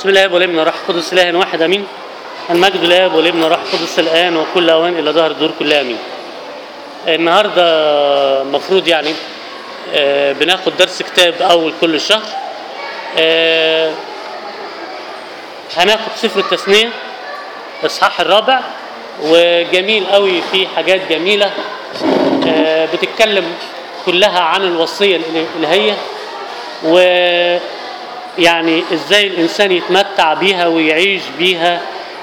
بسم الله والابن والروح القدس اله واحد امين المجد لله والابن والروح القدس الان وكل اوان الى ظهر الدور كلها امين النهارده المفروض يعني آه، بناخد درس كتاب اول كل شهر آه، هناخد سفر التثنيه الاصحاح الرابع وجميل قوي في حاجات جميله آه، بتتكلم كلها عن الوصيه الالهيه و يعني ازاي الانسان يتمتع بيها ويعيش بيها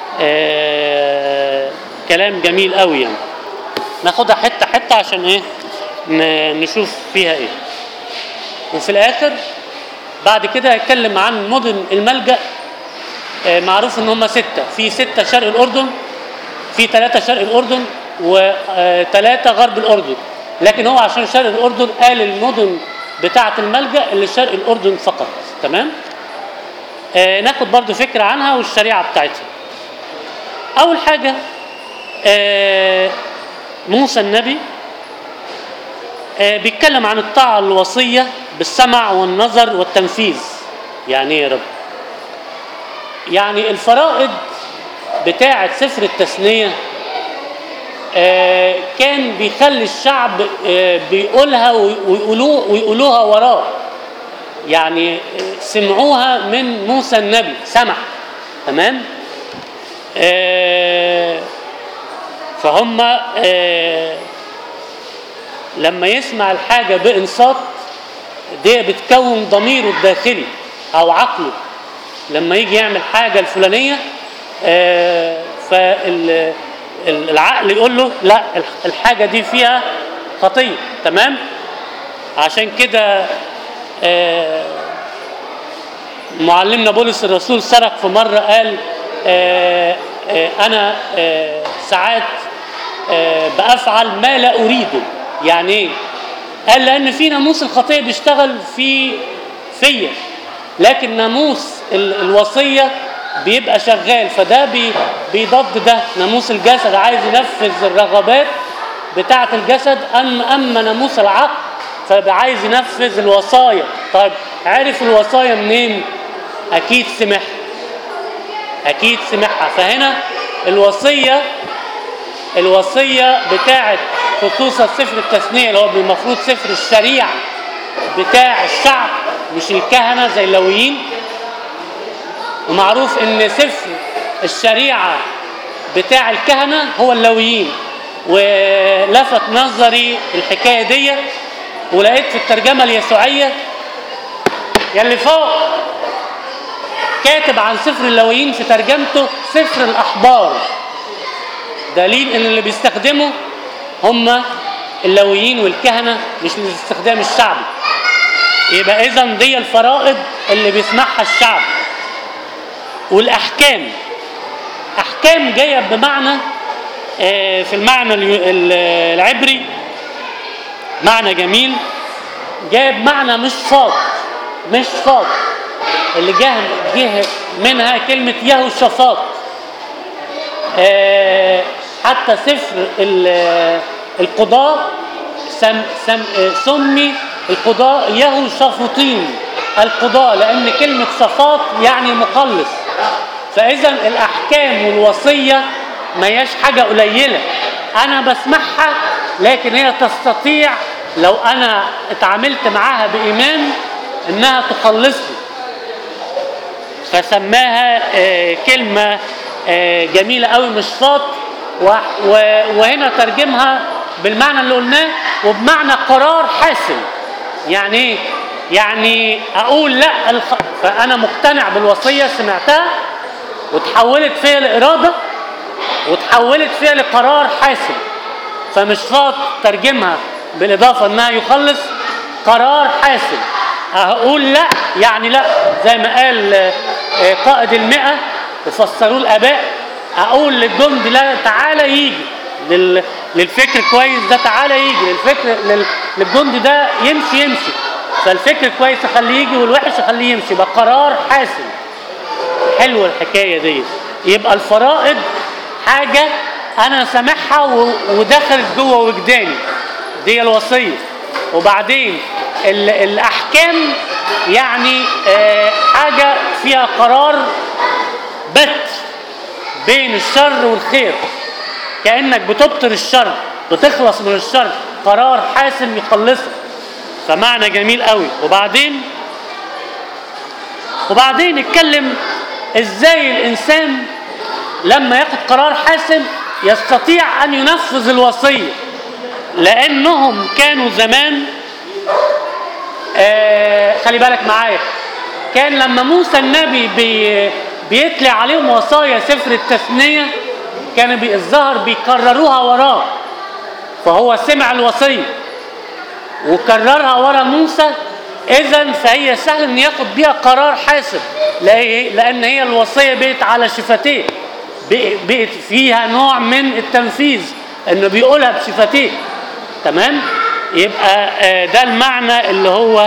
آه كلام جميل قوي يعني ناخدها حته حته عشان ايه ن- نشوف فيها ايه وفي الاخر بعد كده هيتكلم عن مدن الملجا آه معروف ان هم سته في سته شرق الاردن في ثلاثه شرق الاردن وثلاثه غرب الاردن لكن هو عشان شرق الاردن قال المدن بتاعه الملجا اللي شرق الاردن فقط تمام آه ناخد برضو فكره عنها والشريعه بتاعتها اول حاجه آه موسى النبي آه بيتكلم عن الطاعه الوصيه بالسمع والنظر والتنفيذ يعني ايه يا رب يعني الفرائض بتاعه سفر التثنيه آه، كان بيخلي الشعب آه، بيقولها ويقولوه ويقولوها وراه يعني آه، سمعوها من موسى النبي سمع تمام آه، فهم آه، لما يسمع الحاجة بإنصات دي بتكون ضميره الداخلي أو عقله لما يجي يعمل حاجة الفلانية آه، فال ال- العقل يقول له لا الح- الحاجة دي فيها خطية تمام عشان كده آه، معلمنا بولس الرسول سرق في مرة قال آه، آه، أنا آه، ساعات آه، بأفعل ما لا أريده يعني إيه؟ قال لأن في ناموس الخطية بيشتغل في فيا لكن ناموس ال- الوصية بيبقى شغال فده بي بيضد ده ناموس الجسد عايز ينفذ الرغبات بتاعة الجسد أما أما ناموس العقل فبقى عايز ينفذ الوصايا طيب عرف الوصايا منين؟ أكيد سمعها أكيد سمعها فهنا الوصية الوصية بتاعة خصوصا سفر التثنية اللي هو المفروض سفر الشريعة بتاع الشعب مش الكهنة زي اللويين ومعروف ان سفر الشريعة بتاع الكهنة هو اللويين ولفت نظري الحكاية دي ولقيت في الترجمة اليسوعية يلي فوق كاتب عن سفر اللويين في ترجمته سفر الأحبار دليل ان اللي بيستخدمه هم اللويين والكهنة مش الاستخدام الشعبي يبقى اذا دي الفرائض اللي بيسمعها الشعب والاحكام احكام جايه بمعنى آه، في المعنى اليو- ال- العبري معنى جميل جايه بمعنى مش فاض مش فاض اللي جه جه منها كلمه يهوشافاط آه، حتى سفر ال- القضاء سم سم آه، سمي القضاء يهوشافوطين القضاء لان كلمه صفات يعني مخلص فاذا الاحكام والوصيه ما هياش حاجه قليله انا بسمعها لكن هي تستطيع لو انا اتعاملت معاها بايمان انها تخلصني فسماها آه، كلمة آه، جميلة قوي مشفاط و- و- وهنا ترجمها بالمعنى اللي قلناه وبمعنى قرار حاسم يعني ايه؟ يعني اقول لا الخ... فانا مقتنع بالوصية سمعتها وتحولت فيها لإرادة وتحولت فيها لقرار حاسم فمشفاط ترجمها بالإضافة إنها يخلص قرار حاسم هقول لا يعني لا زي ما قال آه، آه، قائد المئة وفسروه الآباء أقول للجند لا تعالى يجي لل... للفكر كويس ده تعالى يجي للفكر لل... للجند ده يمشي يمشي فالفكر كويس اخليه يجي والوحش اخليه يمشي يبقى قرار حاسم حلوه الحكايه دي يبقى الفرائض حاجه انا سامعها و- ودخلت جوه وجداني دي الوصيه وبعدين ال- الاحكام يعني آه، حاجه فيها قرار بين الشر والخير كانك بتبطل الشر بتخلص من الشر قرار حاسم يخلصك فمعنى جميل قوي وبعدين وبعدين نتكلم ازاي الانسان لما ياخد قرار حاسم يستطيع ان ينفذ الوصيه لانهم كانوا زمان آه خلي بالك معايا كان لما موسى النبي بي بيتلي عليهم وصايا سفر التثنيه كانوا بي- الظهر بيكرروها وراه فهو سمع الوصيه وكررها ورا موسى اذا فهي سهل ان ياخد بيها قرار حاسم لا- لان هي الوصيه بقت على شفتيه بق- بقت فيها نوع من التنفيذ انه بيقولها بشفتيه تمام يبقى آه، ده المعنى اللي هو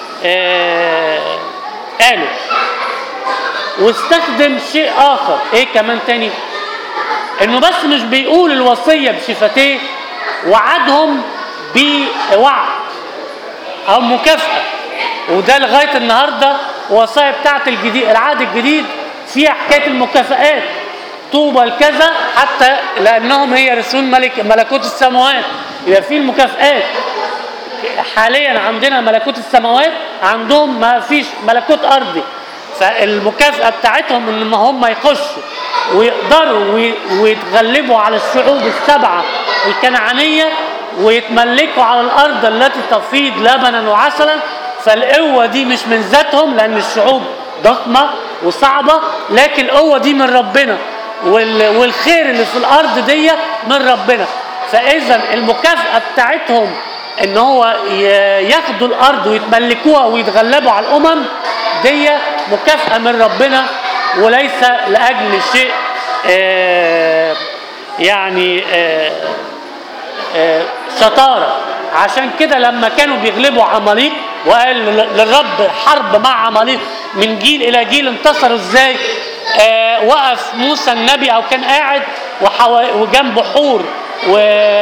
آه، قاله واستخدم شيء اخر ايه كمان تاني انه بس مش بيقول الوصيه بشفتيه وعدهم بوعد او مكافاه وده لغايه النهارده الوصايا بتاعت الجديد العهد الجديد فيها حكايه المكافآت طوبى لكذا حتى لانهم هي رسول ملك ملكوت السماوات يبقى في المكافآت حاليا عندنا ملكوت السماوات عندهم ما فيش ملكوت ارضي فالمكافاه بتاعتهم ان هم يخشوا ويقدروا وي- ويتغلبوا على الشعوب السبعه الكنعانيه ويتملكوا على الارض التي تفيض لبنا وعسلا فالقوه دي مش من ذاتهم لان الشعوب ضخمه وصعبه لكن القوه دي من ربنا وال- والخير اللي في الارض دي من ربنا فاذا المكافاه بتاعتهم ان هو ي- ياخدوا الارض ويتملكوها ويتغلبوا على الامم دي مكافاه من ربنا وليس لاجل شيء آه، يعني آه، آه، شطاره عشان كده لما كانوا بيغلبوا عماليق وقال لل- للرب حرب مع عماليق من جيل الى جيل انتصروا ازاي آه وقف موسى النبي او كان قاعد وحوا- وجنبه حور و...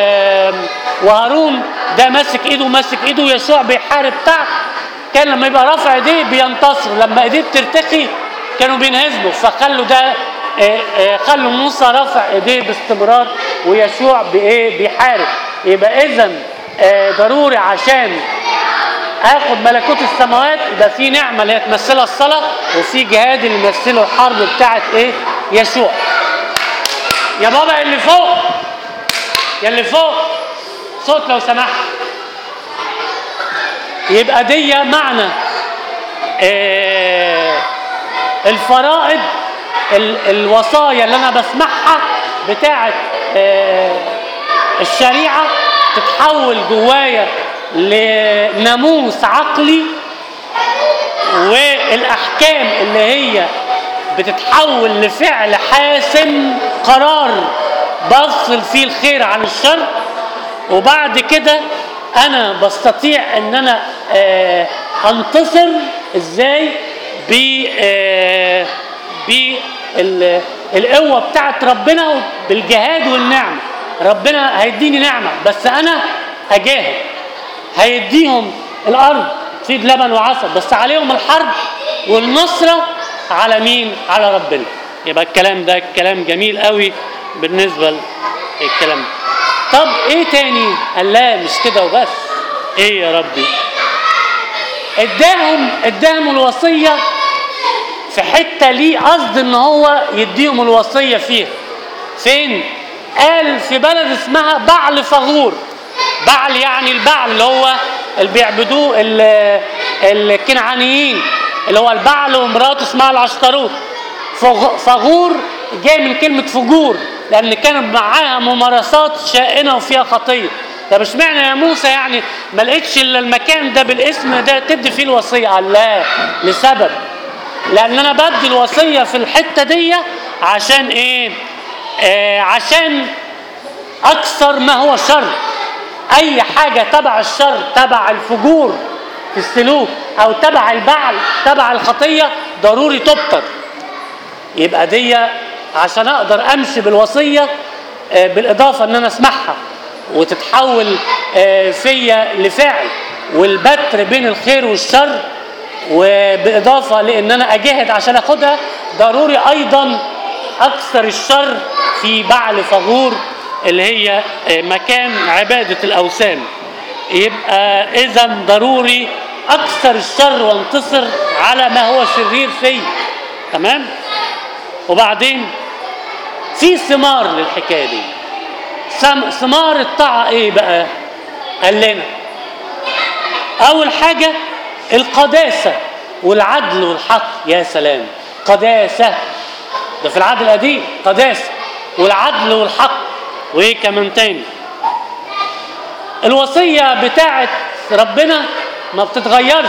وهارون ده ماسك ايده ماسك ايده يسوع بيحارب تحت كان لما يبقى رافع ايديه بينتصر لما ايديه بترتخي كانوا بينهزموا فخلوا ده آه، آه، خلوا موسى رافع ايديه باستمرار ويشوع بايه بيحارب يبقى اذا ضروري عشان اخد ملكوت السماوات يبقى في نعمه اللي هي تمثلها الصلاه وفي جهاد اللي يمثله الحرب بتاعت ايه يشوع يا بابا اللي فوق يا اللي فوق صوت لو سمحت يبقى دي معنى آه الفرائض ال- الوصايا اللي انا بسمعها بتاعت آه الشريعه تتحول جوايا لناموس عقلي والاحكام اللي هي بتتحول لفعل حاسم قرار بفصل فيه الخير عن الشر وبعد كده انا بستطيع ان انا آه انتصر ازاي ب آه بال- القوه بتاعت ربنا بالجهاد والنعمه ربنا هيديني نعمه بس انا اجاهد هيديهم الارض تفيد لبن وعسل بس عليهم الحرب والنصره على مين على ربنا يبقى الكلام ده كلام جميل قوي بالنسبه للكلام ده طب ايه تاني قال لا مش كده وبس ايه يا ربي اداهم اداهم الوصيه في حته ليه قصد ان هو يديهم الوصيه فيها فين قال في بلد اسمها بعل فغور بعل يعني البعل اللي هو اللي بيعبدوه ال- الكنعانيين اللي هو البعل ومراته اسمها العشتروت فغ- فغور جاي من كلمة فجور لأن كان معاها ممارسات شائنة وفيها خطية طب اشمعنى يا موسى يعني ما لقيتش الا المكان ده بالاسم ده تدي فيه الوصية قال لا لسبب لأن أنا بدي الوصية في الحتة دي عشان إيه؟ آه عشان أكثر ما هو شر أي حاجة تبع الشر تبع الفجور في السلوك أو تبع البعل تبع الخطية ضروري تبطر يبقى دي عشان اقدر امشي بالوصيه آه، بالاضافه ان انا اسمعها وتتحول آه، فيا لفعل والبتر بين الخير والشر وبالاضافه لان انا اجاهد عشان اخدها ضروري ايضا اكثر الشر في بعل فغور اللي هي آه، مكان عباده الاوثان يبقى اذا ضروري اكثر الشر وانتصر على ما هو شرير فيه تمام وبعدين في ثمار للحكايه دي ثم- ثمار الطاعه ايه بقى قال لنا اول حاجه القداسه والعدل والحق يا سلام قداسه ده في العهد القديم قداسه والعدل والحق وايه كمان تاني الوصيه بتاعت ربنا ما بتتغيرش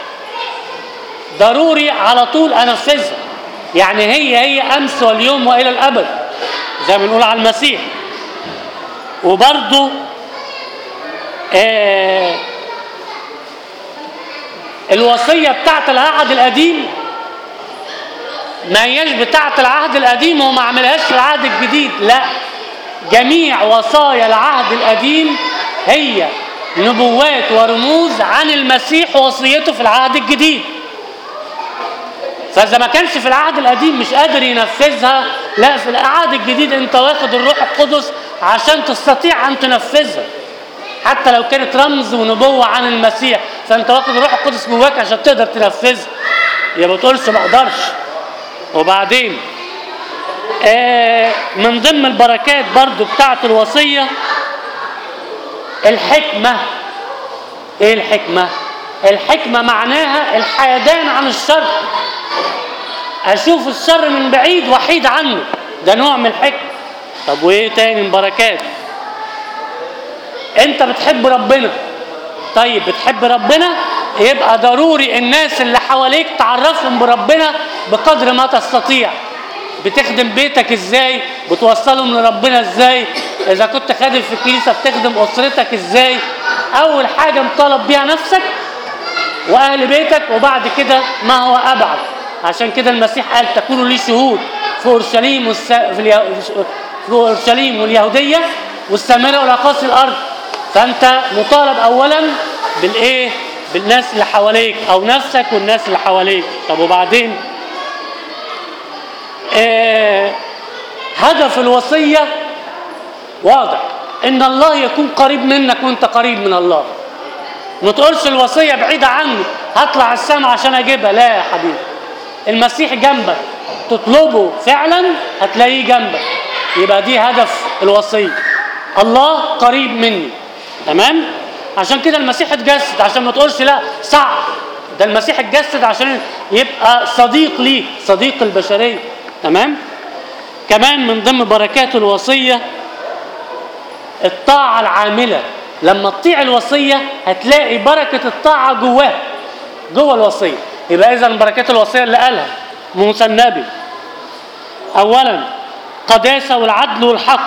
ضروري على طول انفذها يعني هي هي امس واليوم والى الابد زي ما بنقول على المسيح وبرضه آه الوصيه بتاعت العهد القديم ما هياش بتاعت العهد القديم وما عملهاش في العهد الجديد لا جميع وصايا العهد القديم هي نبوات ورموز عن المسيح ووصيته في العهد الجديد فاذا ما كانش في العهد القديم مش قادر ينفذها لا في العهد الجديد انت واخد الروح القدس عشان تستطيع ان تنفذها حتى لو كانت رمز ونبوة عن المسيح فانت واخد الروح القدس جواك عشان تقدر تنفذها يا ما تقولش ما اقدرش وبعدين آه من ضمن البركات برضو بتاعت الوصية الحكمة ايه الحكمة الحكمة معناها الحيدان عن الشر اشوف الشر من بعيد وحيد عنه ده نوع من الحكمة طب وايه تاني من بركات انت بتحب ربنا طيب بتحب ربنا يبقى ضروري الناس اللي حواليك تعرفهم بربنا بقدر ما تستطيع بتخدم بيتك ازاي بتوصلهم لربنا ازاي اذا كنت خادم في الكنيسه بتخدم اسرتك ازاي اول حاجه مطالب بيها نفسك واهل بيتك وبعد كده ما هو ابعد عشان كده المسيح قال تكونوا لي شهود في اورشليم والس... في, اليه... في اورشليم واليهوديه والسامره والاقاصي الارض فانت مطالب اولا بالايه بالناس اللي حواليك او نفسك والناس اللي حواليك طب وبعدين آه هدف الوصيه واضح ان الله يكون قريب منك وانت قريب من الله ما تقولش الوصيه بعيده عني هطلع السما عشان اجيبها لا يا حبيبي المسيح جنبك تطلبه فعلا هتلاقيه جنبك يبقى دي هدف الوصيه الله قريب مني تمام عشان كده المسيح اتجسد عشان ما تقولش لا صعب ده المسيح اتجسد عشان يبقى صديق ليك صديق البشريه تمام كمان من ضمن بركات الوصيه الطاعه العامله لما تطيع الوصيه هتلاقي بركه الطاعه جواها جوه الوصيه يبقى اذا بركات الوصيه اللي قالها موسى النبي اولا قداسه والعدل والحق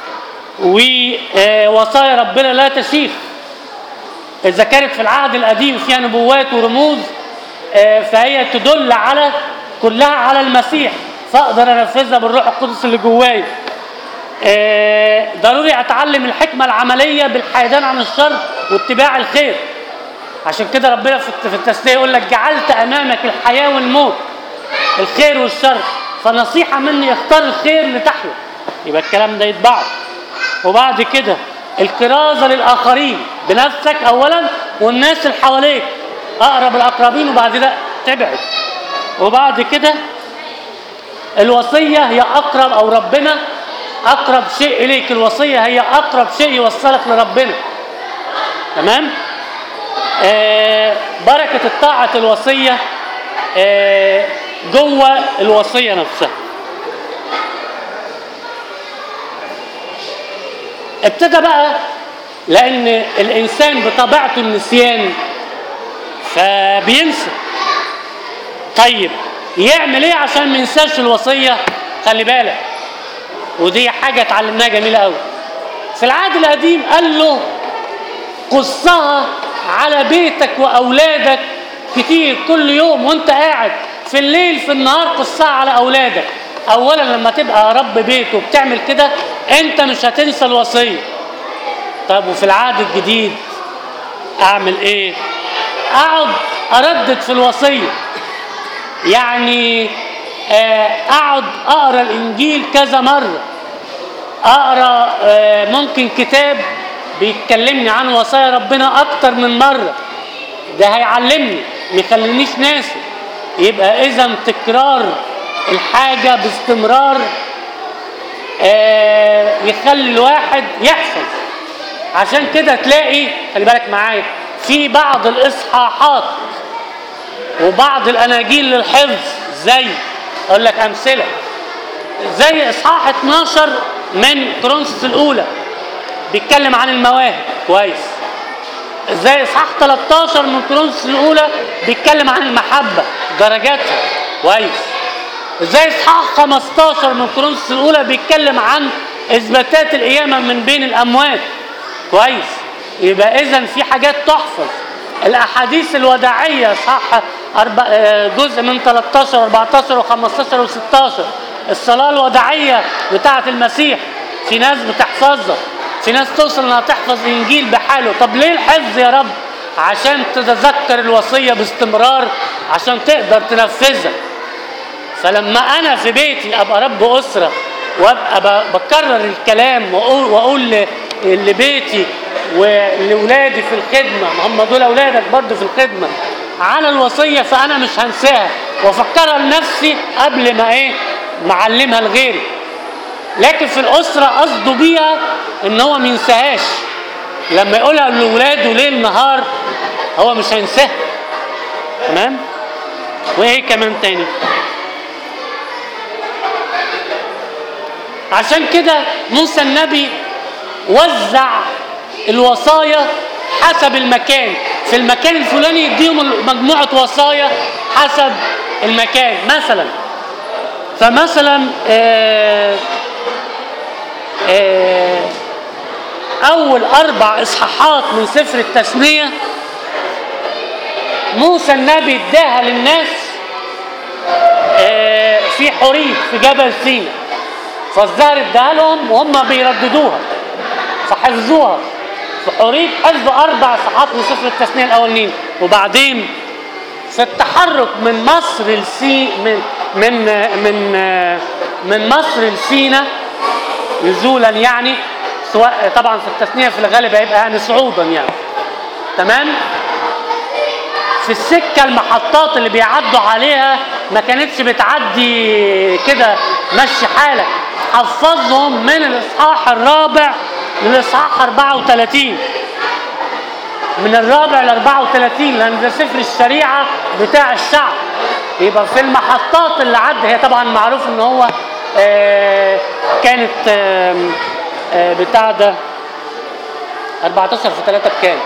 ووصايا ربنا لا تشيخ اذا كانت في العهد القديم فيها نبوات ورموز آه، فهي تدل على كلها على المسيح فاقدر انفذها بالروح القدس اللي جوايا آه، ضروري اتعلم الحكمه العمليه بالحيدان عن الشر واتباع الخير عشان كده ربنا في في التسليه يقول لك جعلت امامك الحياه والموت الخير والشر فنصيحه مني اختار الخير لتحيا يبقى الكلام ده يتبعه وبعد كده الكرازه للاخرين بنفسك اولا والناس اللي حواليك اقرب الاقربين وبعد كده تبعد وبعد كده الوصيه هي اقرب او ربنا اقرب شيء اليك الوصيه هي اقرب شيء يوصلك لربنا تمام آه بركه الطاعه الوصيه آه جوه الوصيه نفسها ابتدى بقى لان الانسان بطبيعته النسيان فبينسى طيب يعمل ايه عشان ما ينساش الوصيه خلي بالك ودي حاجه اتعلمناها جميله قوي في العهد القديم قال له قصها على بيتك واولادك كتير كل يوم وانت قاعد في الليل في النهار قصها على اولادك اولا لما تبقى رب بيت وبتعمل كده انت مش هتنسى الوصيه طب وفي العهد الجديد اعمل ايه اقعد اردد في الوصيه يعني آه، اقعد اقرا الانجيل كذا مره اقرا آه، ممكن كتاب بيتكلمني عن وصايا ربنا اكتر من مره ده هيعلمني ما يخلينيش ناسي يبقى اذا تكرار الحاجه باستمرار آه، يخلي الواحد يحفظ عشان كده تلاقي خلي بالك معايا في بعض الاصحاحات وبعض الاناجيل للحفظ زي اقول لك امثله زي اصحاح 12 من كرونسوس الاولى بيتكلم عن المواهب كويس زي اصحاح 13 من كرونسوس الاولى بيتكلم عن المحبه درجاتها كويس زي اصحاح 15 من كرونسوس الاولى بيتكلم عن اثباتات القيامه من بين الاموات كويس يبقى اذا في حاجات تحفظ الاحاديث الوداعيه اصحاح أربع آه، جزء من 13 14 و15 و16 الصلاه الوداعيه بتاعه المسيح في ناس بتحفظها في ناس توصل انها تحفظ انجيل بحاله طب ليه الحفظ يا رب عشان تتذكر الوصيه باستمرار عشان تقدر تنفذها فلما انا في بيتي ابقى رب اسره وابقى ب- بكرر الكلام واقول واقول ل- لبيتي ولاولادي في الخدمه ما هم دول اولادك برضه في الخدمه على الوصيه فانا مش هنساها وافكرها لنفسي قبل ما ايه معلمها لغيري لكن في الاسره قصده بيها ان هو ما ينساهاش لما يقولها لاولاده ليل نهار هو مش هينساها تمام وايه كمان تاني عشان كده موسى النبي وزع الوصايا حسب المكان في المكان الفلاني يديهم مجموعة وصايا حسب المكان مثلا فمثلا آه آه أول أربع إصحاحات من سفر التثنية موسى النبي اداها للناس آه في حريق في جبل سيناء فالزهر اداها لهم وهم بيرددوها فحفظوها في حريق حفظوا اربع صحات من سفر التثنيه الاولانيين وبعدين في التحرك من مصر لسي من من من من مصر لسينا نزولا يعني سواء طبعا في التثنيه في الغالب هيبقى يعني صعودا يعني تمام في السكه المحطات اللي بيعدوا عليها ما كانتش بتعدي كده مشي حالك حفظهم من الاصحاح الرابع للاصحاح 34 من الرابع ل 34 لان ده سفر الشريعه بتاع الشعب يبقى في المحطات اللي عدى هي طبعا معروف ان هو آه كانت آه آه بتاع ده 14 في 3 بكام؟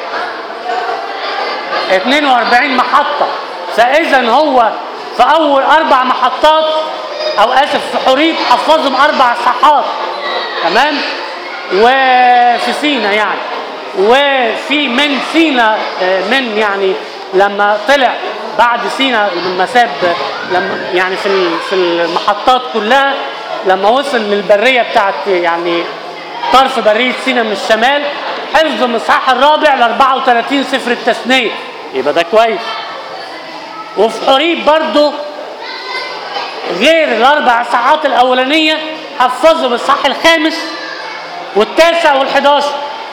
42 محطة فإذا هو في أول أربع محطات أو آسف في حريب حفظهم أربع صحات تمام وفي سينا يعني وفي من سينا آه، من يعني لما طلع بعد سينا لما ساب لما يعني في ال- في المحطات كلها لما وصل للبريه بتاعت يعني طرف بريه سينا من الشمال حفظ الاصحاح الرابع ل 34 سفر التثنيه يبقى ده كويس وفي حريب برضه غير الاربع ساعات الاولانيه حفظوا بالاصحاح الخامس والتاسع والحداشر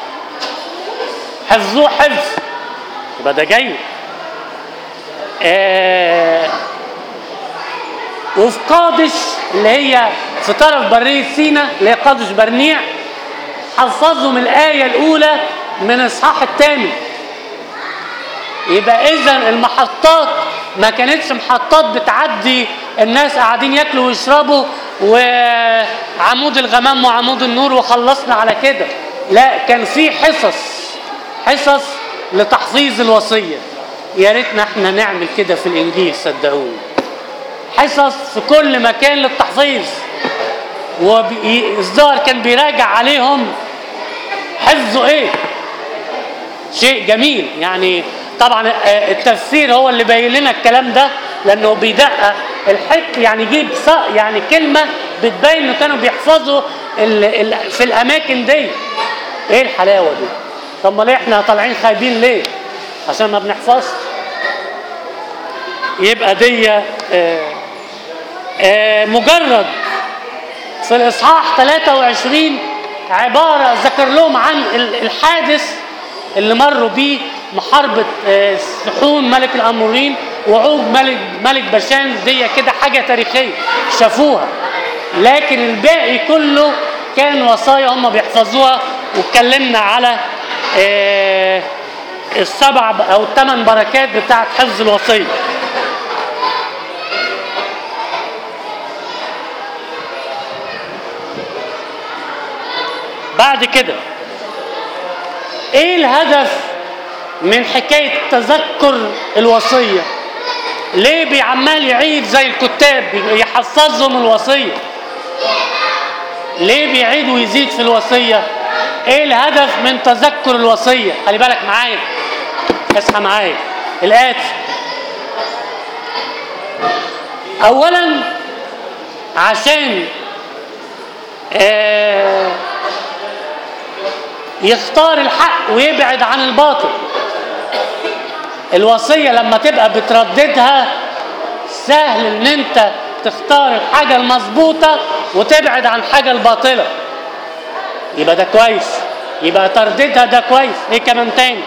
حفظوه حفظ يبقى ده جيد آه وفي قادش اللي هي في طرف برية سينا اللي هي قادش برنيع حفظهم الآية الأولى من الإصحاح الثاني يبقى إذا المحطات ما كانتش محطات بتعدي الناس قاعدين ياكلوا ويشربوا وعمود الغمام وعمود النور وخلصنا على كده لا كان في حصص حصص لتحفيظ الوصية يا ريتنا احنا نعمل كده في الإنجيل صدقوني حصص في كل مكان للتحفيظ والظاهر كان بيراجع عليهم حفظوا ايه شيء جميل يعني طبعا آه، التفسير هو اللي باين لنا الكلام ده لانه بيدقق الحك يعني يجيب ص- يعني كلمه بتبين انه كانوا بيحفظوا ال ال في الاماكن دي ايه الحلاوه دي طب ما ليه احنا طالعين خايبين ليه عشان ما بنحفظش يبقى دي آه، آه، مجرد في الإصحاح 23 عبارة ذكر لهم عن ال- الحادث اللي مروا بيه محاربة آه، سحون ملك الأمورين وعوج ملك ملك بشان دي كده حاجة تاريخية شافوها لكن الباقي كله كان وصايا هم بيحفظوها واتكلمنا على آه، السبع ب- او الثمان بركات بتاعت حفظ الوصيه بعد كده ايه الهدف من حكايه تذكر الوصيه ليه بيعمال يعيد زي الكتاب يحفظهم الوصيه ليه بيعيد ويزيد في الوصيه ايه الهدف من تذكر الوصيه خلي بالك معايا اصحى معايا الاتي اولا عشان آه يختار الحق ويبعد عن الباطل الوصيه لما تبقى بترددها سهل ان انت تختار الحاجه المظبوطه وتبعد عن الحاجه الباطله يبقى ده كويس يبقى ترددها ده كويس ايه كمان تاني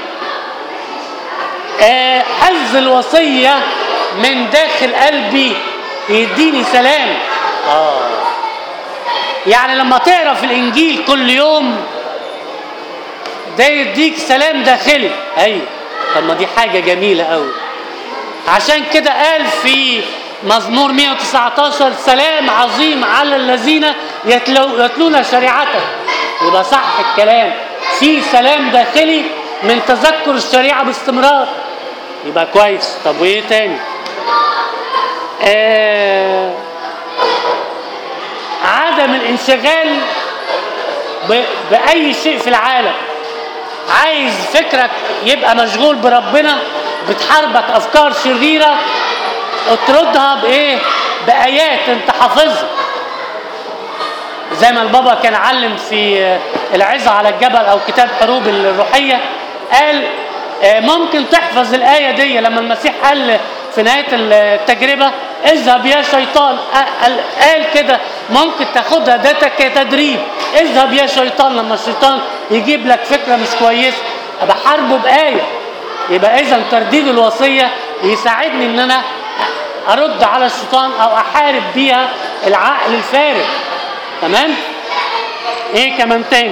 آه حفظ الوصيه من داخل قلبي يديني سلام اه يعني لما تقرا في الانجيل كل يوم ده يديك سلام داخلي ايوه طب ما دي حاجه جميله قوي عشان كده قال في مزمور 119 سلام عظيم على الذين يتلو يتلون شريعتك يبقى صح الكلام في سلام داخلي من تذكر الشريعه باستمرار يبقى كويس طب وايه تاني آه عدم الانشغال ب- باي شيء في العالم عايز فكرك يبقى مشغول بربنا بتحاربك افكار شريره اطردها بايه بايات انت حافظها زي ما البابا كان علم في العظة على الجبل او كتاب حروب الروحيه قال آه، ممكن تحفظ الايه دي لما المسيح قال في نهايه التجربه اذهب يا شيطان آه، قال- قال كده ممكن تاخدها ده كتدريب اذهب يا شيطان لما الشيطان يجيب لك فكره مش كويسه ابقى حاربه بايه يبقى اذا ترديد الوصيه يساعدني ان انا ارد على الشيطان او احارب بيها العقل الفارغ تمام ايه كمان تاني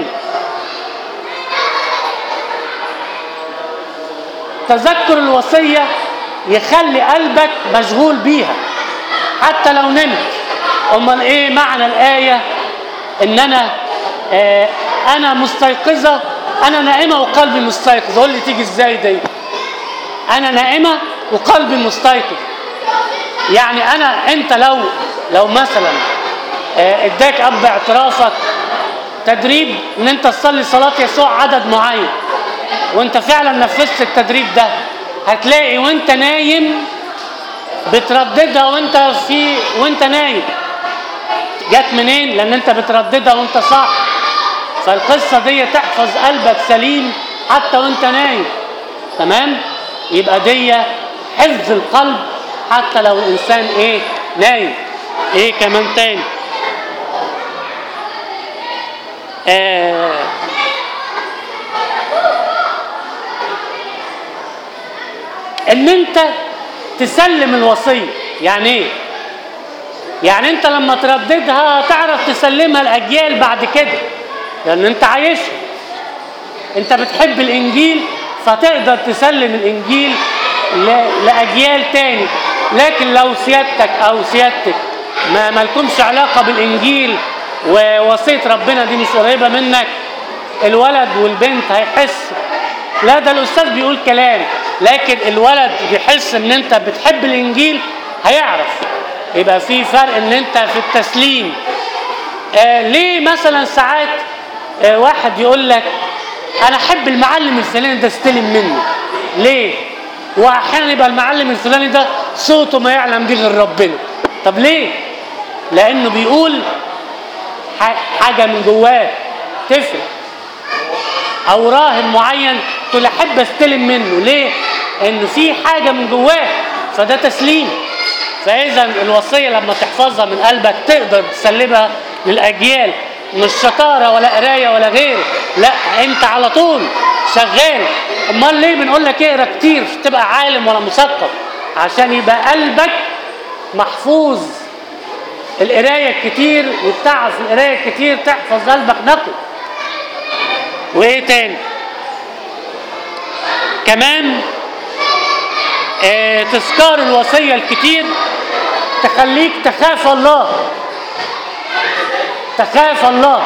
تذكر الوصيه يخلي قلبك مشغول بيها حتى لو نمت امال ايه معنى الايه ان انا آه انا مستيقظه انا نائمه وقلبي مستيقظ قول لي تيجي ازاي دي انا نائمه وقلبي مستيقظ يعني انا انت لو لو مثلا آه، اداك اب اعترافك تدريب ان انت تصلي صلاه يسوع عدد معين وانت فعلا نفذت التدريب ده هتلاقي وانت نايم بترددها وانت في وانت نايم جت منين لان انت بترددها وانت صاحي فالقصه دي تحفظ قلبك سليم حتى وانت نايم تمام يبقى دي حفظ القلب حتى لو الانسان ايه نايم ايه كمان تاني آه ان انت تسلم الوصيه يعني ايه يعني انت لما ترددها تعرف تسلمها الاجيال بعد كده لان انت عايشها انت بتحب الانجيل فتقدر تسلم الانجيل ل- لاجيال تاني لكن لو سيادتك او سيادتك ما مالكمش علاقه بالانجيل ووصيه ربنا دي مش قريبه منك الولد والبنت هيحس لا ده الاستاذ بيقول كلام لكن الولد بيحس ان انت بتحب الانجيل هيعرف يبقى في فرق ان انت في التسليم آه ليه مثلا ساعات آه واحد يقول لك انا احب المعلم الفلاني ده استلم منه ليه واحيانا يبقى المعلم الفلاني ده صوته ما يعلم به غير ربنا طب ليه لانه بيقول ح- حاجه من جواه تفرق او راهب معين تقول احب استلم منه ليه انه في حاجه من جواه فده تسليم فاذا الوصيه لما تحفظها من قلبك تقدر تسلمها للاجيال مش شطاره ولا قرايه ولا غيره لا انت على طول شغال امال ليه بنقول لك اقرا كتير مش تبقى عالم ولا مثقف عشان يبقى قلبك محفوظ القرايه الكتير والتعب في القرايه الكتير تحفظ قلبك نقي وايه تاني كمان آه تذكار الوصيه الكتير تخليك تخاف الله تخاف الله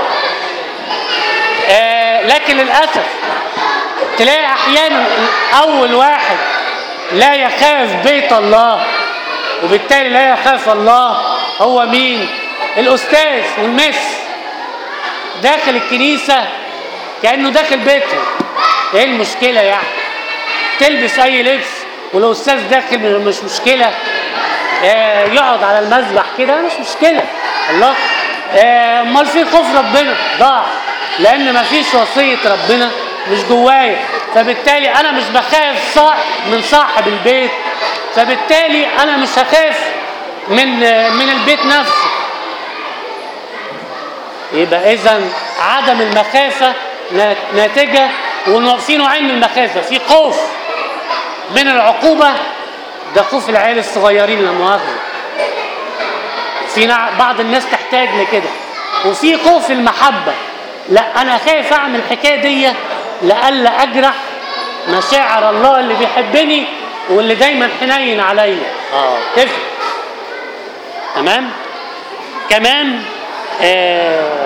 آه لكن للاسف تلاقي احيانا اول واحد لا يخاف بيت الله وبالتالي لا يخاف الله هو مين الاستاذ والمس داخل الكنيسه كانه داخل بيته ايه المشكله يعني تلبس اي لبس والاستاذ داخل مش مشكله آه يقعد على المذبح كده مش مشكله الله آه، امال في خوف ربنا ضاع لان مفيش وصيه ربنا مش جوايا فبالتالي انا مش بخاف صاح من صاحب البيت فبالتالي انا مش هخاف من آه، من البيت نفسه يبقى اذا عدم المخافه نا- ناتجه ون- في نوعين من المخافه في خوف من العقوبه ده خوف العيال الصغيرين لا مؤاخذه في نع- بعض الناس تحتاج لكده وفي خوف المحبة لا أنا خايف أعمل الحكاية دي لألا أجرح مشاعر الله اللي بيحبني واللي دايما حنين عليا اه تفرق تمام كمان آه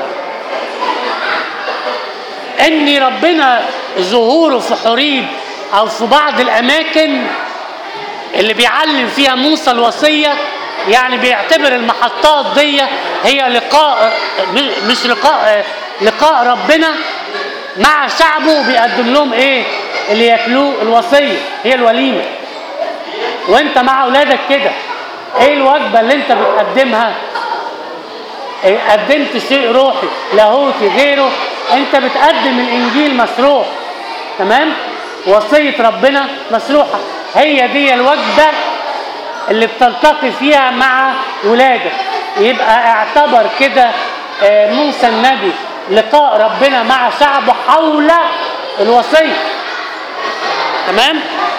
ان ربنا ظهوره في حريب او في بعض الاماكن اللي بيعلم فيها موسى الوصيه يعني بيعتبر المحطات دي هي لقاء م- مش لقاء لقاء ربنا مع شعبه بيقدم لهم ايه اللي ياكلوه الوصيه هي الوليمه وانت مع اولادك كده ايه الوجبه اللي انت بتقدمها إيه قدمت شيء روحي لاهوتي غيره انت بتقدم الانجيل مسروح تمام وصيه ربنا مسروحه هي دي الوجبه اللي بتلتقي فيها مع ولادك يبقى اعتبر كده آه، موسى النبي لقاء ربنا مع شعبه حول الوصيه تمام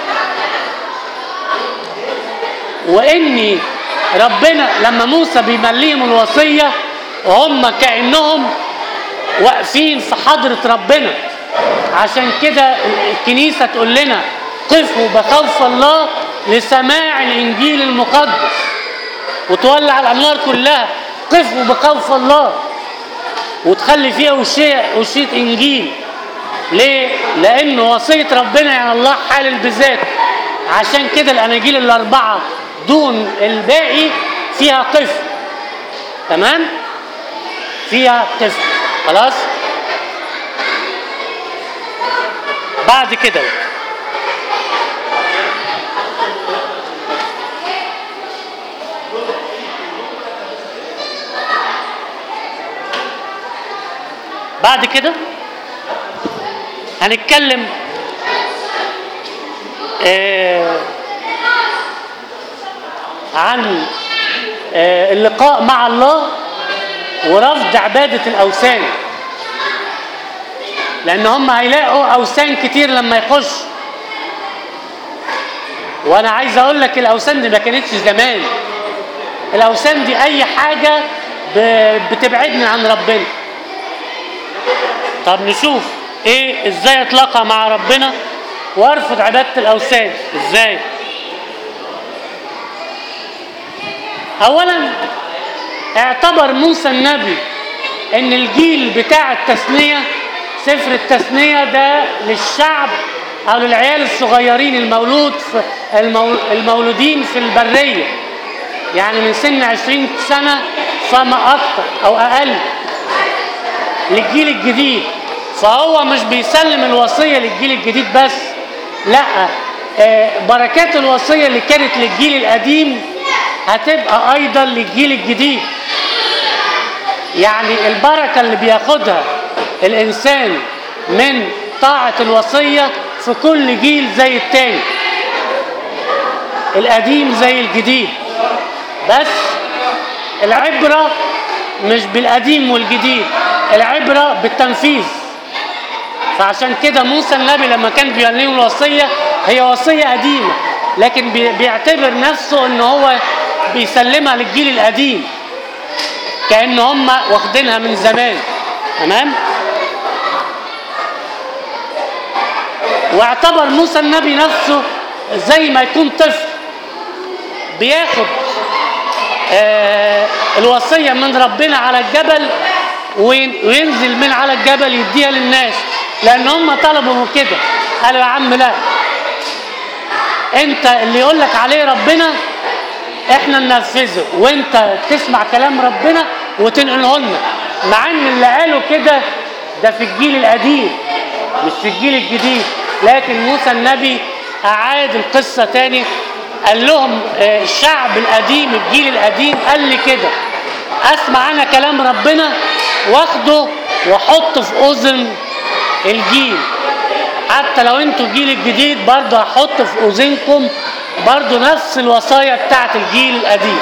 واني ربنا لما موسى بيمليهم الوصيه هم كانهم واقفين في حضره ربنا عشان كده الكنيسه تقول لنا قفوا بخوف الله لسماع الانجيل المقدس وتولع الانوار كلها قفوا بخوف الله وتخلي فيها وشية وشية انجيل ليه؟ لأن وصية ربنا يعني الله حالل بذاته عشان كده الأناجيل الأربعة دون الباقي فيها قفل تمام؟ فيها قفل خلاص؟ بعد كده بعد كده هنتكلم آه عن آه اللقاء مع الله ورفض عبادة الأوثان لأن هم هيلاقوا أوثان كتير لما يخش وأنا عايز أقول لك الأوثان دي ما كانتش زمان الأوثان دي أي حاجة ب- بتبعدني عن ربنا طب نشوف ايه ازاي اتلاقى مع ربنا وارفض عباده الاوثان ازاي اولا اعتبر موسى النبي ان الجيل بتاع التثنيه سفر التثنيه ده للشعب او للعيال الصغيرين المولود في المول المولودين في البريه يعني من سن عشرين سنه فما اكتر او اقل للجيل الجديد فهو مش بيسلم الوصية للجيل الجديد بس لا آه، بركات الوصية اللي كانت للجيل القديم هتبقى أيضا للجيل الجديد يعني البركة اللي بياخدها الإنسان من طاعة الوصية في كل جيل زي التاني القديم زي الجديد بس العبرة مش بالقديم والجديد العبرة بالتنفيذ فعشان كده موسى النبي لما كان بيعلم الوصية هي وصية قديمة لكن بي- بيعتبر نفسه ان هو بيسلمها للجيل القديم كأن هم واخدينها من زمان تمام واعتبر موسى النبي نفسه زي ما يكون طفل بياخد آه الوصية من ربنا على الجبل وين- وينزل من على الجبل يديها للناس لأن هم طلبوا كده قالوا يا عم لا انت اللي يقول لك عليه ربنا احنا ننفذه وانت تسمع كلام ربنا وتنقله لنا مع ان اللي قالوا كده ده في الجيل القديم مش في الجيل الجديد لكن موسى النبي اعاد القصه تاني قال لهم آه، الشعب القديم الجيل القديم قال لي كده اسمع انا كلام ربنا واخده واحطه في اذن الجيل حتى لو انتوا الجيل الجديد برضه هحط في اذنكم برضه نفس الوصايا بتاعت الجيل القديم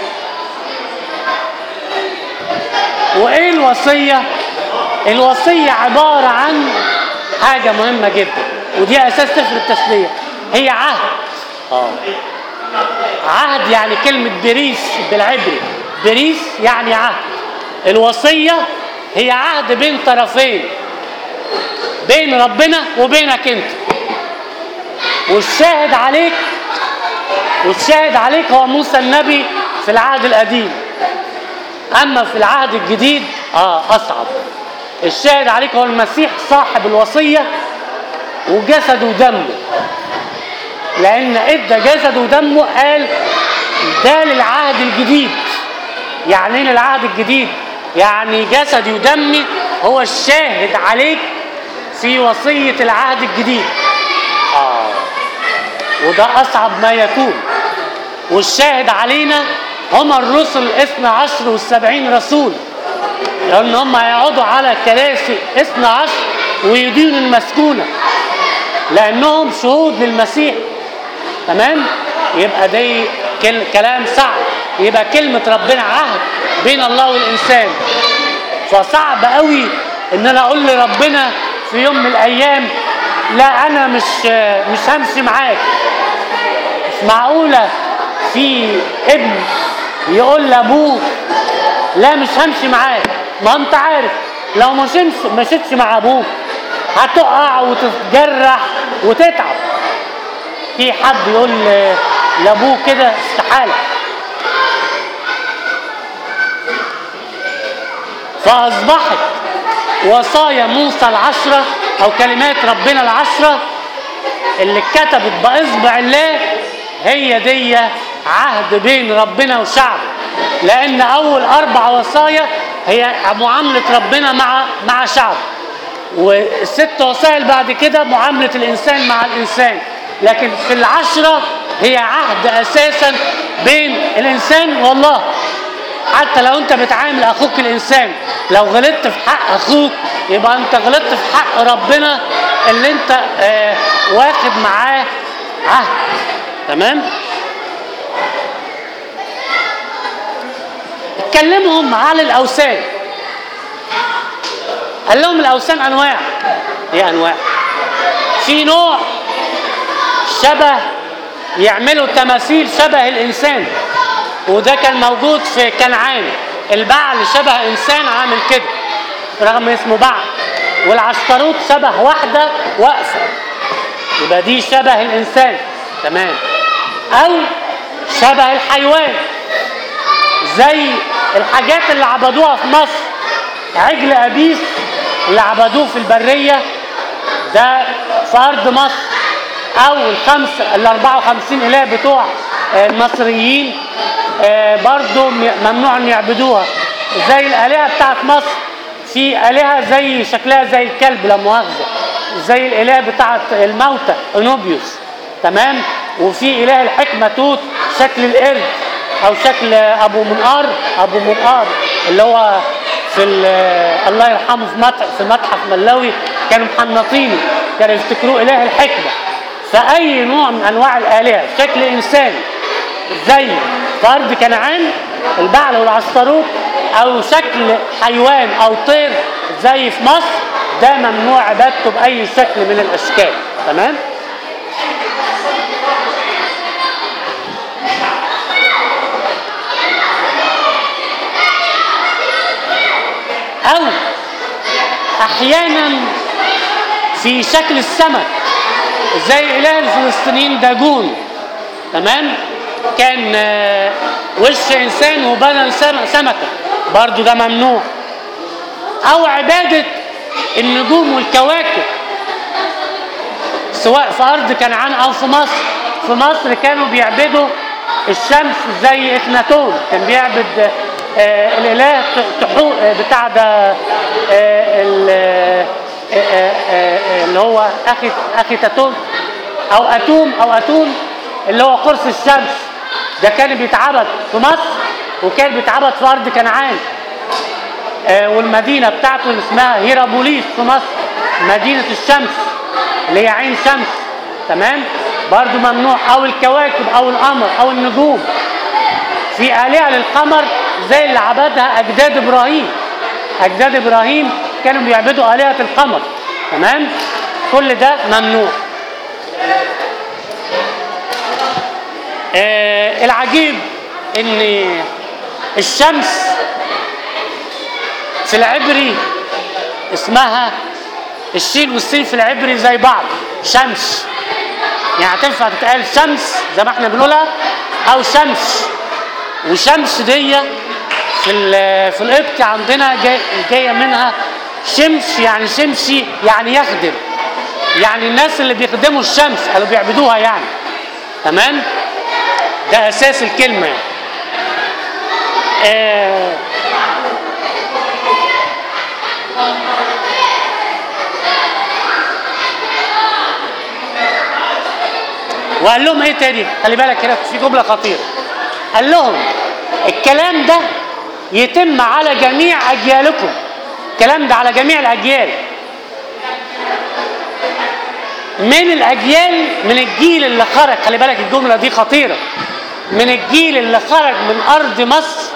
وايه الوصيه الوصيه عباره عن حاجه مهمه جدا ودي اساس سفر التثنيه هي عهد اه عهد يعني كلمه بريس بالعبري بريس يعني عهد الوصيه هي عهد بين طرفين بين ربنا وبينك انت والشاهد عليك والشاهد عليك هو موسى النبي في العهد القديم اما في العهد الجديد اه اصعب الشاهد عليك هو المسيح صاحب الوصيه وجسده ودمه لان ادى جسده ودمه قال ده للعهد الجديد يعني ايه للعهد الجديد يعني جسدي ودمي هو الشاهد عليك في وصيه العهد الجديد اه وده اصعب ما يكون والشاهد علينا هم الرسل الاثنى عشر والسبعين رسول لان هم هيقعدوا على كراسي اثنى عشر ويدينوا المسكونه لانهم شهود للمسيح تمام يبقى دي كل كلام صعب يبقى كلمه ربنا عهد بين الله والانسان فصعب قوي ان انا اقول لربنا في يوم من الايام لا انا مش مش همشي معاك مش معقوله في ابن يقول لابوه لا مش همشي معاك ما انت عارف لو ما مشيتش مشيتش مع ابوك هتقع وتتجرح وتتعب في حد يقول ل- لابوه كده استحاله فاصبحت وصايا موسى العشره او كلمات ربنا العشره اللي اتكتبت باصبع الله هي دي عهد بين ربنا وشعبه لان اول اربع وصايا هي معامله ربنا مع مع شعبه والست وصايا اللي بعد كده معامله الانسان مع الانسان لكن في العشره هي عهد اساسا بين الانسان والله حتى لو انت بتعامل اخوك الانسان لو غلطت في حق اخوك يبقى انت غلطت في حق ربنا اللي انت آه واخد معاه عهد تمام اتكلمهم على الاوثان قال لهم الاوثان انواع ايه انواع في نوع شبه يعملوا تماثيل شبه الانسان وده كان موجود في كنعان البعل شبه انسان عامل كده رغم اسمه بعل والعشتروت شبه واحده واقفه يبقى دي شبه الانسان تمام او شبه الحيوان زي الحاجات اللي عبدوها في مصر عجل ابيس اللي عبدوه في البريه ده في ارض مصر او الخمس ال 54 اله بتوع آه، المصريين آه، برضو م- ممنوع ان يعبدوها زي الالهه بتاعت مصر في الهه زي شكلها زي الكلب لا مؤاخذه زي الاله بتاعت الموتى انوبيوس تمام وفي اله الحكمه توت شكل القرد او شكل ابو منقار ابو منقار اللي هو في ال- الله يرحمه في متحف في متحف ملاوي كانوا محنطينه كانوا يفتكروه اله الحكمه فاي نوع من انواع الالهه شكل انسان زي في ارض كنعان البعل والعصفروت او شكل حيوان او طير زي في مصر ده ممنوع عبادته باي شكل من الاشكال تمام او احيانا في شكل السمك زي اله الفلسطينيين داجون تمام كان آه، وش انسان وبدن سم- سمكه برضو ده ممنوع او عباده النجوم والكواكب سواء في ارض كنعان او في مصر في مصر كانوا بيعبدوا الشمس زي اخناتون كان بيعبد آه الاله ت- تحو آه، بتاع ده آه ال- آه، آه، آه، اللي هو اخي اخي تاتون او اتوم او اتون اللي هو قرص الشمس ده كان بيتعبد في مصر وكان بيتعبد في ارض كنعان آه، والمدينه بتاعته اللي اسمها هيرابوليس في مصر مدينه الشمس اللي هي عين شمس تمام برضو ممنوع او الكواكب او القمر او النجوم في آلهة للقمر زي اللي عبدها أجداد إبراهيم أجداد إبراهيم كانوا بيعبدوا آلهة القمر تمام كل ده ممنوع آه العجيب ان الشمس في العبري اسمها الشين والسين في العبري زي بعض شمس يعني تنفع تتقال شمس زي ما احنا بنقولها او شمس وشمس دي في ال- في القبط عندنا جاي- جايه منها شمس يعني شمسي يعني يخدم يعني الناس اللي بيخدموا الشمس اللي بيعبدوها يعني تمام ده اساس الكلمه يعني. آه وقال لهم ايه تاني خلي بالك هنا في جمله خطيره قال لهم الكلام ده يتم على جميع اجيالكم الكلام ده على جميع الاجيال من الاجيال من الجيل اللي خرج خلي بالك الجمله دي خطيره من الجيل اللي خرج من ارض مصر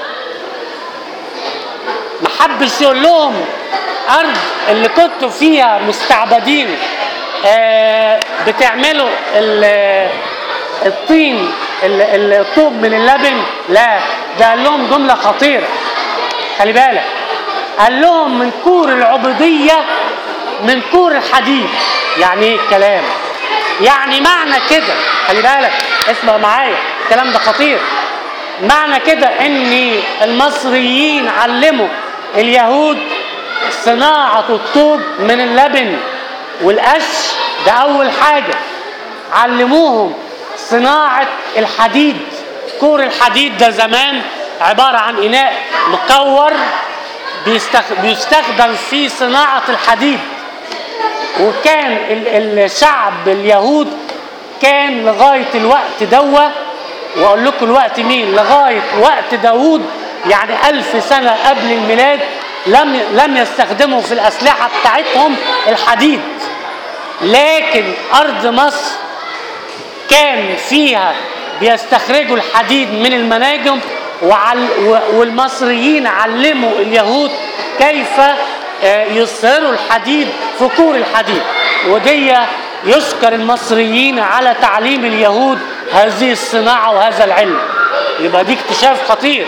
ما حبش يقول لهم ارض اللي كنتوا فيها مستعبدين آه بتعملوا ال- الطين ال- ال- الطوب من اللبن لا ده قال لهم جمله خطيره خلي بالك قال لهم من كور العبوديه من كور الحديد يعني ايه الكلام يعني معنى كده خلي بالك اسمع معايا الكلام ده خطير معنى كده ان المصريين علموا اليهود صناعة الطوب من اللبن والقش ده أول حاجة علموهم صناعة الحديد كور الحديد ده زمان عبارة عن إناء مكور بيستخ- بيستخدم في صناعة الحديد وكان ال- الشعب اليهود كان لغاية الوقت دوا وأقول لكم الوقت مين لغاية وقت داوود يعني ألف سنة قبل الميلاد لم لم يستخدموا في الأسلحة بتاعتهم الحديد لكن أرض مصر كان فيها بيستخرجوا الحديد من المناجم وعل و- والمصريين علموا اليهود كيف آه، يصهروا الحديد في كور الحديد ودي يشكر المصريين على تعليم اليهود هذه الصناعة وهذا العلم يبقى دي اكتشاف خطير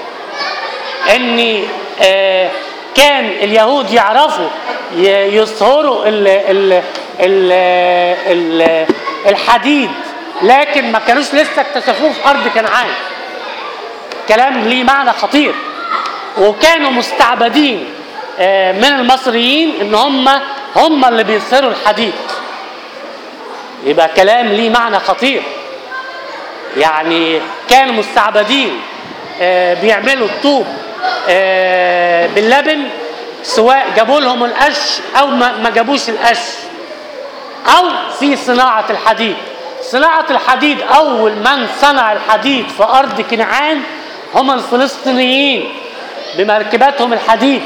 ان آه، كان اليهود يعرفوا ي- يصهروا ال ال ال ال الحديد لكن ما كانوش لسه اكتشفوه في ارض كنعان كلام ليه معنى خطير وكانوا مستعبدين آه، من المصريين ان هم هم اللي بيصهروا الحديد يبقى كلام ليه معنى خطير يعني كانوا مستعبدين آه، بيعملوا الطوب آه، باللبن سواء جابوا لهم القش او ما ما جابوش القش او في صناعه الحديد صناعه الحديد اول من صنع الحديد في ارض كنعان هم الفلسطينيين بمركباتهم الحديد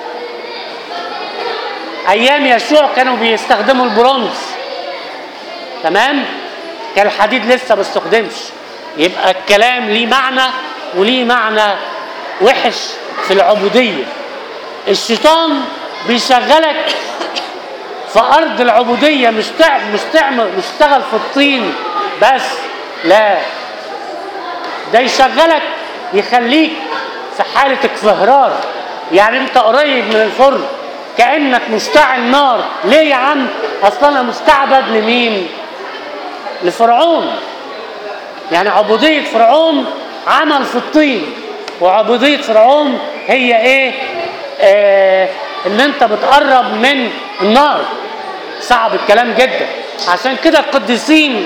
ايام يشوع كانوا بيستخدموا البرونز تمام كان الحديد لسه ما استخدمش يبقى الكلام ليه معنى وليه معنى وحش في العبودية الشيطان بيشغلك في أرض العبودية مش تعمل مش تعمل مش تشتغل في الطين بس لا ده يشغلك يخليك في حالة اكفهرار يعني انت قريب من الفرن كأنك مشتعل نار ليه يا عم اصلا انا مستعبد لمين لفرعون يعني عبودية فرعون عمل في الطين وعبودية فرعون هي ايه آه ان انت بتقرب من النار صعب الكلام جدا عشان كده القديسين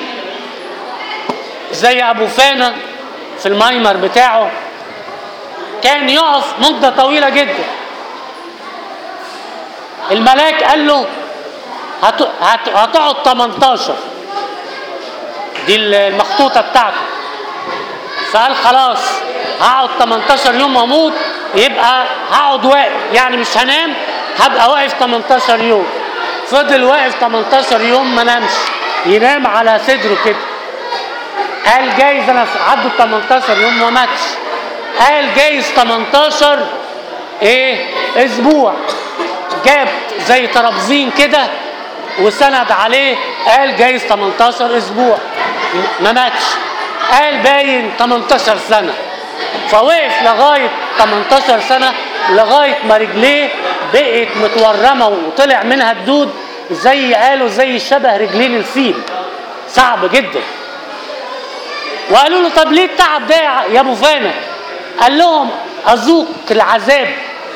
زي ابو فانا في المايمر بتاعه كان يقف مدة طويلة جدا الملاك قال له هت... هت... هتقعد 18 دي المخطوطة بتاعته فقال خلاص هقعد 18 يوم واموت يبقى هقعد واقف يعني مش هنام هبقى واقف 18 يوم فضل واقف 18 يوم ما نامش ينام على صدره كده قال جايز انا عدوا 18 يوم وما ماتش قال جايز 18 ايه اسبوع جاب زي ترابزين كده وسند عليه قال جايز 18 اسبوع ما ماتش قال باين 18 سنه فوقف لغايه 18 سنه لغايه ما رجليه بقت متورمه وطلع منها الدود زي قالوا زي شبه رجلين الفيل صعب جدا وقالوا له طب ليه التعب ده يا ابو فانا قال لهم اذوق العذاب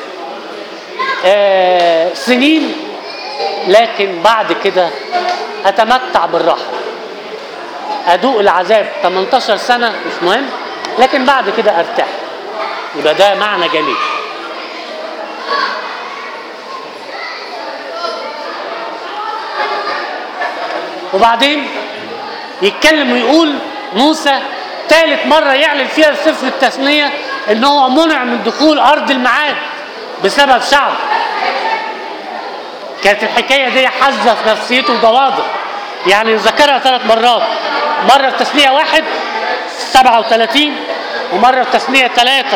آه سنين لكن بعد كده اتمتع بالراحه ادوق العذاب 18 سنه مش مهم لكن بعد كده ارتاح يبقى ده معنى جميل وبعدين يتكلم ويقول موسى ثالث مرة يعلن فيها سفر التثنية ان هو منع من دخول ارض الميعاد بسبب شعب كانت الحكاية دي حزة في نفسيته وضواضر يعني ذكرها ثلاث مرات مرة في تثنية واحد 37 ومرة في تثنية ثلاثة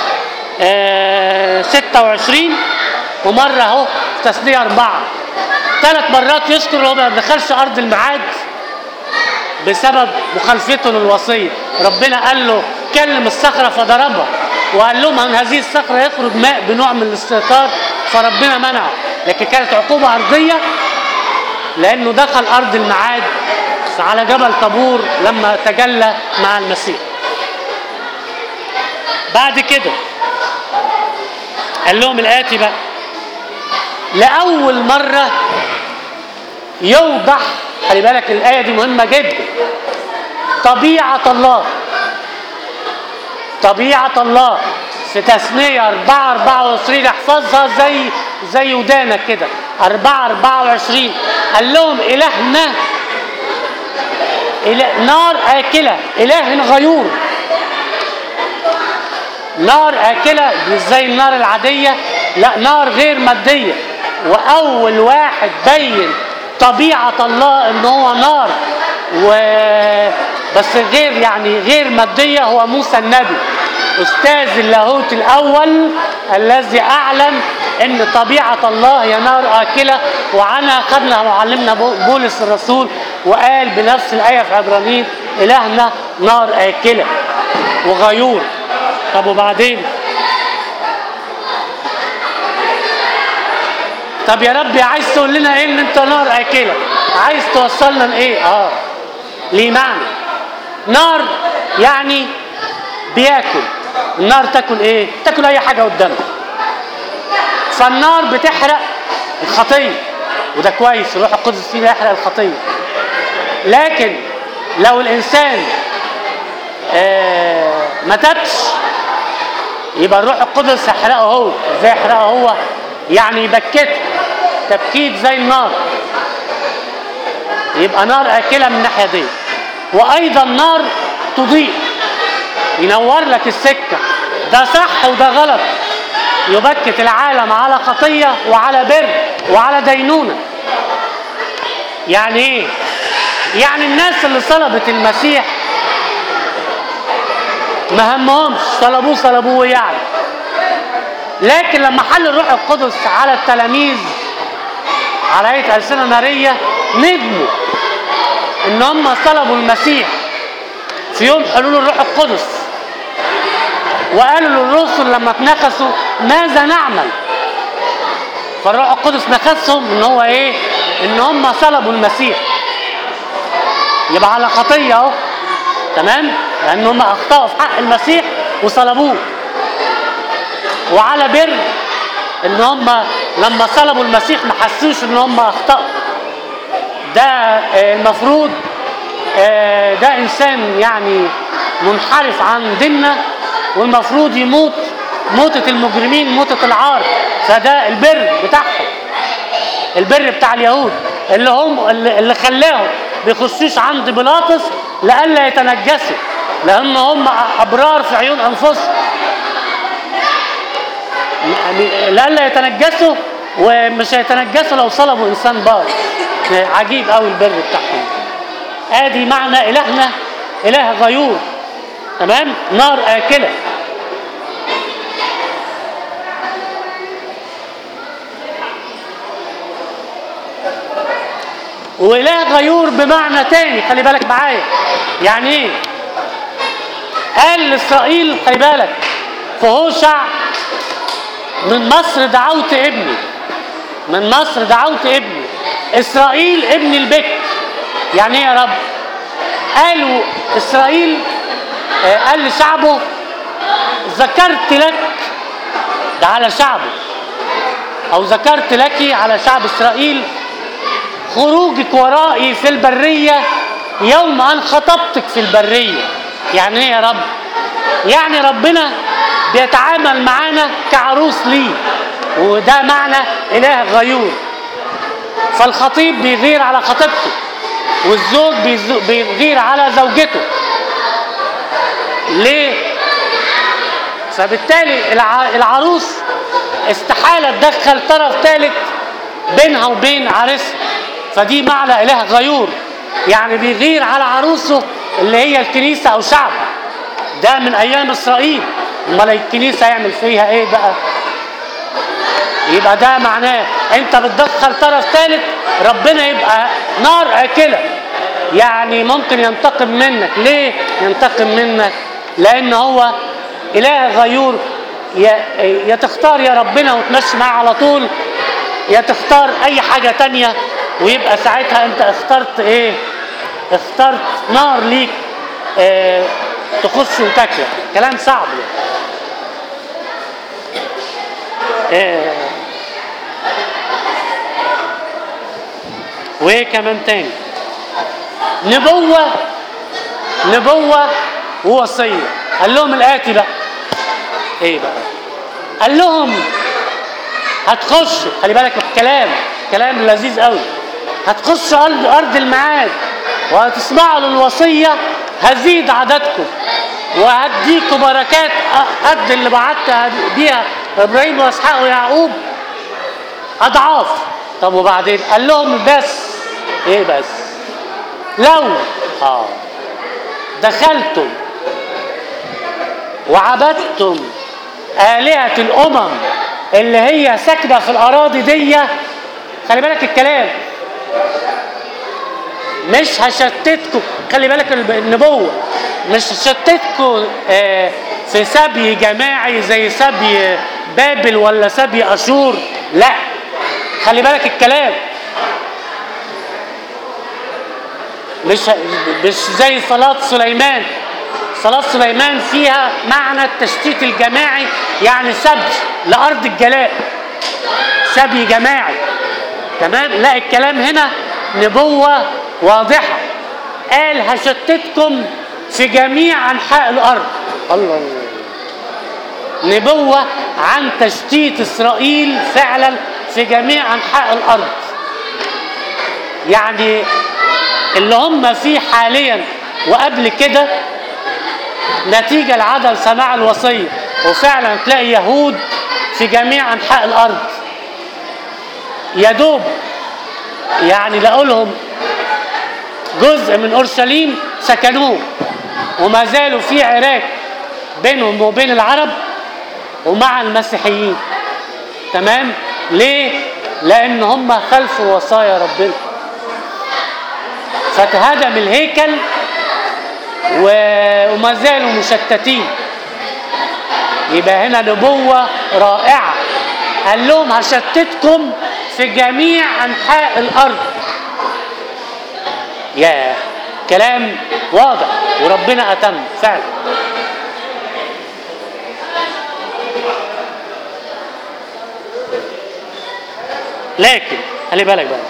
آه 26 ومرة اهو في تثنية أربعة ثلاث مرات يذكر ان هو ما دخلش أرض الميعاد بسبب مخالفته للوصية ربنا قال له كلم الصخرة فضربها وقال لهم من هذه الصخرة يخرج ماء بنوع من الاستهتار فربنا منعه لكن كانت عقوبة أرضية لأنه دخل أرض الميعاد على جبل طابور لما تجلى مع المسيح بعد كده قال لهم الآتي بقى لأول مرة يوضح خلي بالك الآية دي مهمة جدا طبيعة الله طبيعة الله في تثنية 4 24 احفظها زي زي ودانك كده 4 24 قال لهم إلهنا إله نار آكلة إله غيور نار آكلة مش زي النار العادية لا نار غير مادية وأول واحد بين طبيعة الله ان هو نار و بس غير يعني غير مادية هو موسى النبي أستاذ اللاهوت الأول الذي أعلن أن طبيعة الله هي نار آكلة وعنها خدنا معلمنا بولس الرسول وقال بنفس الآية في عبرانيين إلهنا نار آكلة وغيور طب وبعدين طب يا ربي عايز تقول لنا ايه ان انت نار اكله عايز توصلنا لايه اه ليه معنى نار يعني بياكل النار تاكل ايه تاكل اي حاجه قدامك فالنار بتحرق الخطيه وده كويس الروح القدس فيه يحرق الخطيه لكن لو الانسان آه ما تبش يبقى الروح القدس هيحرقه هو ازاي يحرقه هو يعني يبكته تبكيت زي النار يبقى نار اكله من الناحيه دي وايضا نار تضيء ينور لك السكه ده صح وده غلط يبكت العالم على خطيه وعلى بر وعلى دينونه يعني ايه يعني الناس اللي صلبت المسيح ما همهمش صلبوه صلبوه يعني لكن لما حل الروح القدس على التلاميذ على هيئه السنه ناريه ندموا ان هم صلبوا المسيح في يوم حلول الروح القدس وقالوا للرسل لما اتنكسوا ماذا نعمل فالروح القدس نكسهم ان هو ايه ان هم صلبوا المسيح يبقى على خطيه اهو تمام لان هم اخطاوا في حق المسيح وصلبوه وعلى بر ان هم لما صلبوا المسيح ما حسوش ان هم اخطاوا ده آه، المفروض آه، ده انسان يعني منحرف عن ديننا والمفروض يموت موتة المجرمين موتة العار فده البر بتاعهم البر بتاع اليهود اللي هم اللي اللي خلاهم بيخشوش عند بيلاطس لئلا يتنجسوا لان هم ابرار في عيون انفسهم يعني لئلا يتنجسوا ومش هيتنجسوا لو صلبوا انسان بار عجيب قوي البر بتاعهم ادي معنى الهنا اله غيور تمام نار اكله واله غيور بمعنى تاني خلي بالك معايا يعني ايه قال لاسرائيل خلي بالك في هوشع من مصر دعوت ابني من مصر دعوت ابني اسرائيل ابن البكر يعني ايه يا رب قالوا اسرائيل آه، قال لشعبه ذكرت لك ده على شعبه او ذكرت لك على شعب اسرائيل خروجك ورائي في البريه يوم ان خطبتك في البريه يعني ايه يا رب يعني ربنا بيتعامل معانا كعروس ليه وده معنى اله غيور فالخطيب بيغير على خطيبته والزوج بيزو- بيغير على زوجته ليه فبالتالي الع- العروس استحالة تدخل طرف ثالث بينها وبين عريسها فدي معنى إله غيور يعني بيغير على عروسه اللي هي الكنيسة أو شعب ده من أيام إسرائيل أمال الكنيسة يعمل فيها إيه بقى يبقى ده معناه انت بتدخل طرف ثالث ربنا يبقى نار اكله يعني ممكن ينتقم منك ليه ينتقم منك لان هو اله غيور يا يا تختار يا ربنا وتمشي معاه على طول يا تختار اي حاجه تانية ويبقى ساعتها انت اخترت ايه اخترت نار ليك اه تخش وتاكلك كلام صعب يعني. اه وايه كمان تاني نبوة نبوة ووصية قال لهم الآتي بقى ايه بقى قال لهم هتخشوا خلي بالك من الكلام كلام لذيذ قوي هتخشوا أرض أرض الميعاد وهتسمعوا للوصية هزيد عددكم وهديكم بركات قد اللي بعت بيها ابراهيم واسحاق ويعقوب اضعاف طب وبعدين قال لهم بس ايه بس لو اه دخلتم وعبدتم آلهة الأمم اللي هي ساكنة في الأراضي دي خلي بالك الكلام مش هشتتكم خلي بالك النبوة مش هشتتكم آه في سبي جماعي زي سبي بابل ولا سبي أشور لا خلي بالك الكلام مش مش زي صلاة سليمان صلاة سليمان فيها معنى التشتيت الجماعي يعني سبي لأرض الجلاء سبي جماعي تمام لا الكلام هنا نبوة واضحة قال هشتتكم في جميع أنحاء الأرض الله نبوة عن تشتيت إسرائيل فعلا في جميع أنحاء الأرض يعني اللي هم فيه حاليا وقبل كده نتيجة لعدم سماع الوصية وفعلا تلاقي يهود في جميع أنحاء الأرض يا دوب يعني لقوا لهم جزء من أورشليم سكنوه وما زالوا في عراك بينهم وبين العرب ومع المسيحيين تمام ليه لان هم خلفوا وصايا ربنا فاتهدم الهيكل و- وما زالوا مشتتين يبقى هنا نبوة رائعة قال لهم هشتتكم في جميع أنحاء الأرض يا كلام واضح وربنا أتم فعلا لكن خلي بالك بقى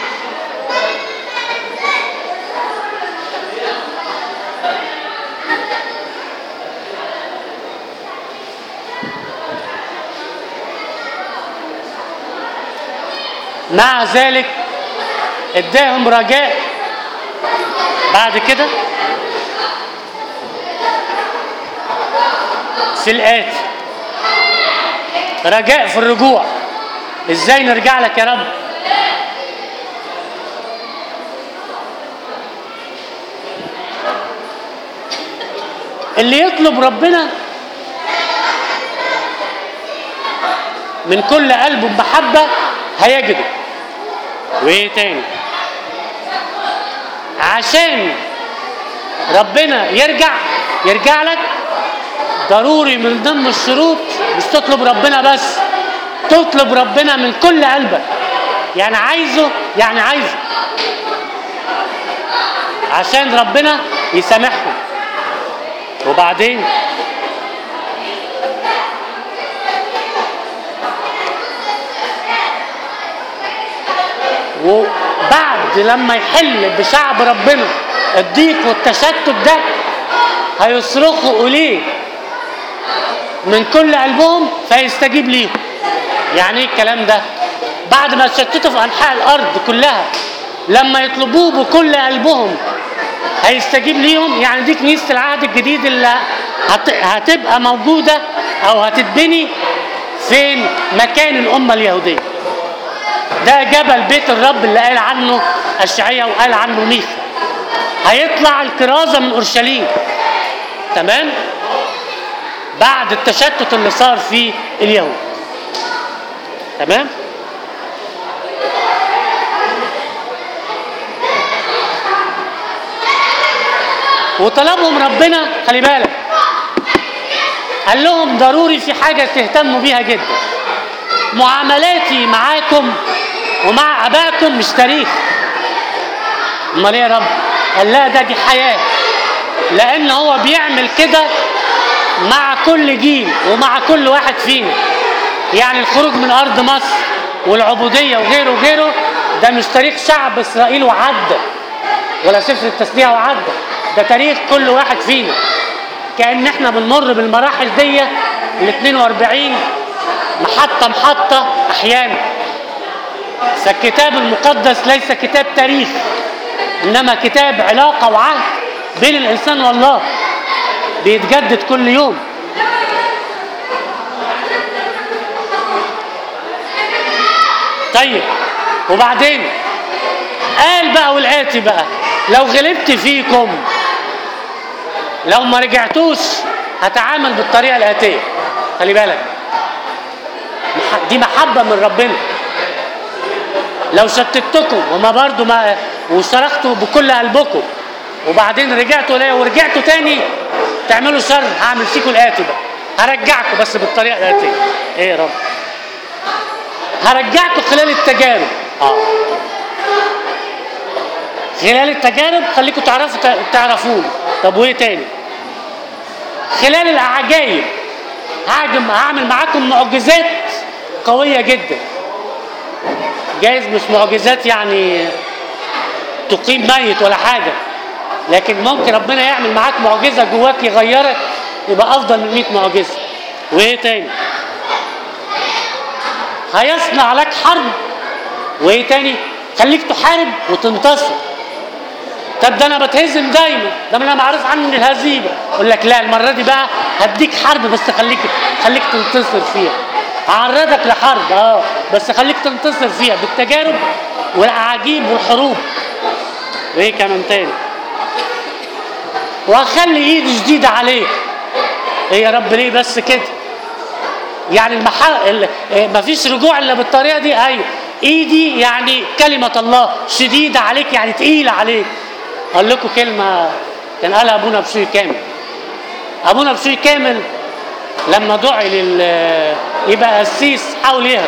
مع ذلك اداهم رجاء بعد كده في الآتي رجاء في الرجوع ازاي نرجع لك يا رب اللي يطلب ربنا من كل قلبه بمحبة هيجده وايه تاني عشان ربنا يرجع يرجع لك ضروري من ضمن الشروط مش تطلب ربنا بس تطلب ربنا من كل قلبك يعني عايزه يعني عايزه عشان ربنا يسامحهم وبعدين وبعد لما يحل بشعب ربنا الضيق والتشتت ده هيصرخوا إليه من كل قلبهم فيستجيب ليهم يعني ايه الكلام ده بعد ما تشتتوا في انحاء الارض كلها لما يطلبوه بكل قلبهم هيستجيب ليهم يعني دي كنيسه العهد الجديد اللي هت... هتبقى موجوده او هتتبني فين مكان الامه اليهوديه ده جبل بيت الرب اللي قال عنه اشعياء وقال عنه ميخا هيطلع الكرازه من اورشليم تمام بعد التشتت اللي صار في اليهود تمام وطلبهم ربنا خلي بالك قال لهم ضروري في حاجة تهتموا بيها جدا معاملاتي معاكم ومع أباكم مش تاريخ امال ايه يا رب قال لا ده دي حياة لأن هو بيعمل كده مع كل جيل ومع كل واحد فينا يعني الخروج من أرض مصر والعبودية وغيره وغيره ده مش تاريخ شعب إسرائيل وعدى ولا سفر التسبيح وعدى ده تاريخ كل واحد فينا كأن احنا بنمر بالمراحل دي ال 42 محطة محطة أحيانا فالكتاب المقدس ليس كتاب تاريخ إنما كتاب علاقة وعهد بين الإنسان والله بيتجدد كل يوم طيب وبعدين قال بقى والآتي بقى لو غلبت فيكم لو ما رجعتوش هتعامل بالطريقة الآتية خلي بالك مح- دي محبة من ربنا لو شتتكم وما برضو ما وصرختوا بكل قلبكم وبعدين رجعتوا ليا ورجعتوا تاني تعملوا شر هعمل فيكم الآتي بقى هرجعكم بس بالطريقة الآتية ايه يا رب هرجعكم خلال التجارب اه خلال التجارب خليكم تعرفوا تعرفون طب وايه تاني خلال العجائب هعجم هعمل معاكم معجزات قوية جدا جايز مش معجزات يعني تقيم ميت ولا حاجة لكن ممكن ربنا يعمل معاك معجزة جواك يغيرك يبقى أفضل من 100 معجزة وإيه تاني؟ هيصنع لك حرب وإيه تاني؟ خليك تحارب وتنتصر طب ده انا بتهزم دايما ده انا معروف عني الهزيمه اقول لك لا المره دي بقى هديك حرب بس خليك خليك تنتصر فيها هعرضك لحرب اه بس خليك تنتصر فيها بالتجارب والاعاجيب والحروب وايه كمان تاني وهخلي ايد جديده عليك ايه يا رب ليه بس كده يعني المحل مفيش رجوع الا بالطريقه دي ايوه ايدي يعني كلمه الله شديده عليك يعني تقيله عليك اقول لكم كلمه كان قالها ابونا بشوي كامل ابونا بشوي كامل لما دعي لل يبقى قسيس حاول يهرب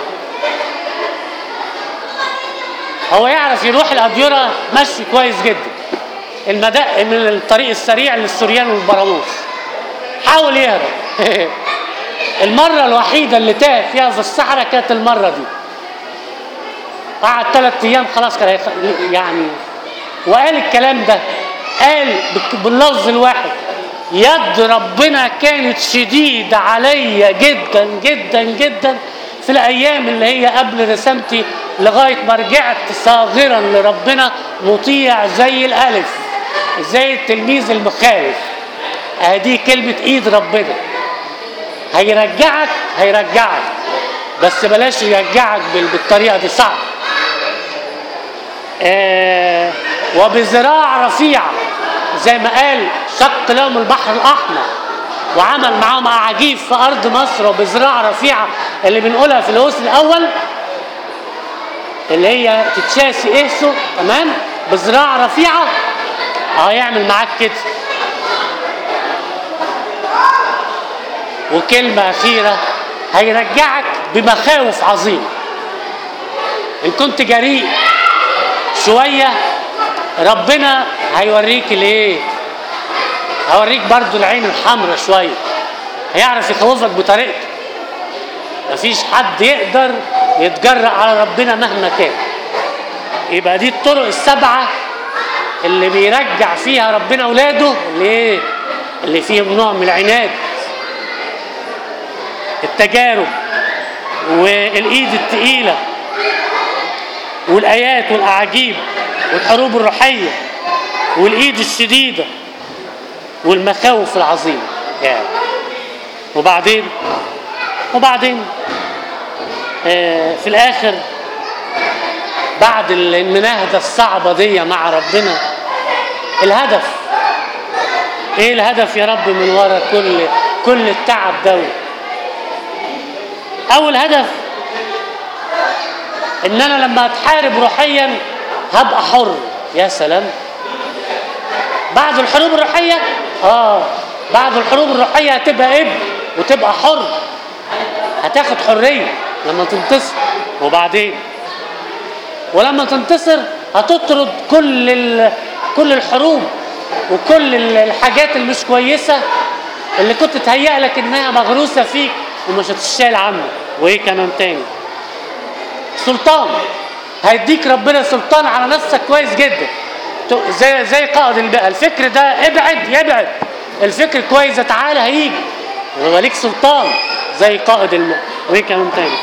هو يعرف يروح الاديره مشي كويس جدا المدق من الطريق السريع للسوريان والبراموس حاول يهرب المرة الوحيدة اللي تاه فيها في الصحراء كانت المرة دي قعد ثلاث أيام خلاص كان هيخ- يعني وقال الكلام ده قال بك- باللفظ الواحد يد ربنا كانت شديدة عليا جدا جدا جدا في الأيام اللي هي قبل رسامتي لغاية ما رجعت صاغرا لربنا مطيع زي الألف زي التلميذ المخالف ادي كلمة ايد ربنا هيرجعك هيرجعك بس بلاش يرجعك بال- بالطريقة دي صعب آه وبذراع رفيعة زي ما قال شق لهم البحر الأحمر وعمل معاهم أعاجيب في أرض مصر وبذراع رفيعة اللي بنقولها في الهوس الأول اللي هي تتشاسي إهسو تمام بذراع رفيعة اه يعمل معاك كده وكلمة أخيرة هيرجعك بمخاوف عظيمة إن كنت جريء شوية ربنا هيوريك الإيه؟ هيوريك برضو العين الحمراء شوية هيعرف يخوفك بطريقته مفيش حد يقدر يتجرأ على ربنا مهما كان يبقى دي الطرق السبعة اللي بيرجع فيها ربنا اولاده اللي ايه اللي فيهم نوع من العناد التجارب والايد التقيله والايات والاعاجيب والحروب الروحيه والايد الشديده والمخاوف العظيمه يعني وبعدين وبعدين آه في الاخر بعد المناهدة الصعبة دي مع ربنا الهدف ايه الهدف يا رب من ورا كل كل التعب ده اول هدف ان انا لما اتحارب روحيا هبقى حر يا سلام بعد الحروب الروحية اه بعد الحروب الروحية هتبقى ابن وتبقى حر هتاخد حرية لما تنتصر وبعدين ولما تنتصر هتطرد كل ال... كل الحروب وكل ال- الحاجات اللي مش كويسه اللي كنت تهيأ لك انها مغروسه فيك ومش هتشال عنك وايه كمان تاني سلطان هيديك ربنا سلطان على نفسك كويس جدا ت- زي زي قائد البيئه الفكر ده ابعد يبعد الفكر كويس ده تعالى هيجي ويبقى ليك سلطان زي قائد الم... وايه كمان تاني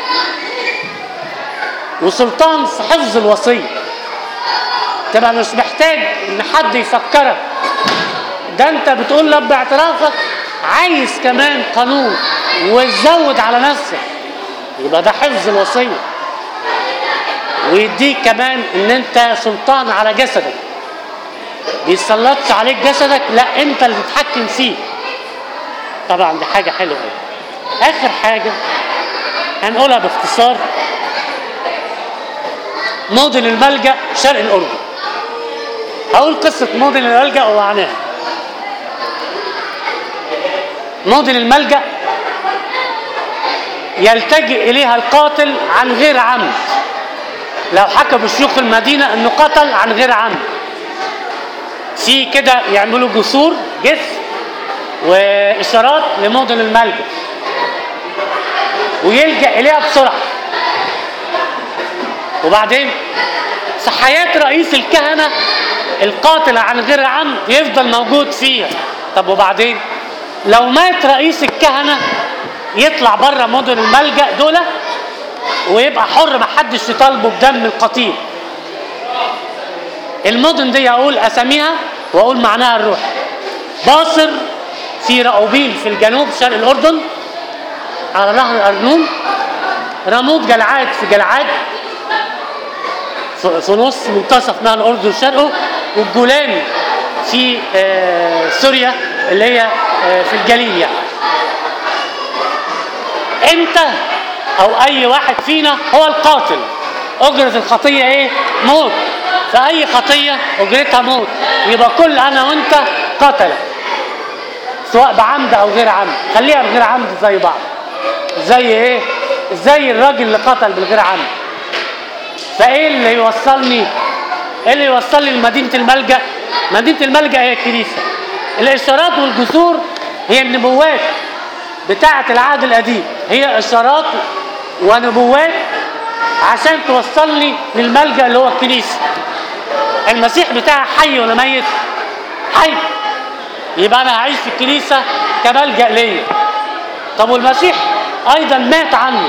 وسلطان في حفظ الوصيه تبقى مش محتاج ان حد يفكرك ده انت بتقول له باعترافك عايز كمان قانون وتزود على نفسك يبقى ده حفظ الوصيه ويديك كمان ان انت سلطان على جسدك بيسلطش عليك جسدك لا انت اللي تتحكم فيه طبعا دي حاجه حلوه قوي اخر حاجه هنقولها باختصار موديل الملجأ شرق الأردن هقول قصة موديل الملجأ ومعناها موديل الملجأ يلتجئ إليها القاتل عن غير عمد لو حكى بشيوخ المدينة أنه قتل عن غير عمد في كده يعملوا جسور جسر وإشارات لموديل الملجأ ويلجأ إليها بسرعة وبعدين في حياة رئيس الكهنة القاتل عن غير عمد يفضل موجود فيها طب وبعدين لو مات رئيس الكهنة يطلع بره مدن الملجأ دول ويبقى حر محدش يطالبه بدم القتيل المدن دي اقول اساميها واقول معناها الروح باصر في رأوبيل في الجنوب شرق الاردن على نهر الارنون راموت جلعاد في جلعاد في في نص منتصف نهر الاردن شرقه والجولان في آه، سوريا اللي هي آه، في الجليل يعني انت او اي واحد فينا هو القاتل اجرة الخطية ايه موت فاي خطية اجرتها موت يبقى كل انا وانت قتلة سواء بعمد او غير عمد خليها بغير عمد زي بعض زي ايه زي الراجل اللي قتل بالغير عمد فايه اللي يوصلني ايه اللي يوصلني لمدينة الملجأ مدينة الملجأ هي الكنيسة الاشارات والجسور هي النبوات بتاعة العهد القديم هي اشارات ونبوات عشان توصلني للملجأ اللي هو الكنيسة المسيح بتاعي حي ولا ميت حي يبقى انا هعيش في الكنيسة كملجأ ليا طب والمسيح ايضا مات عني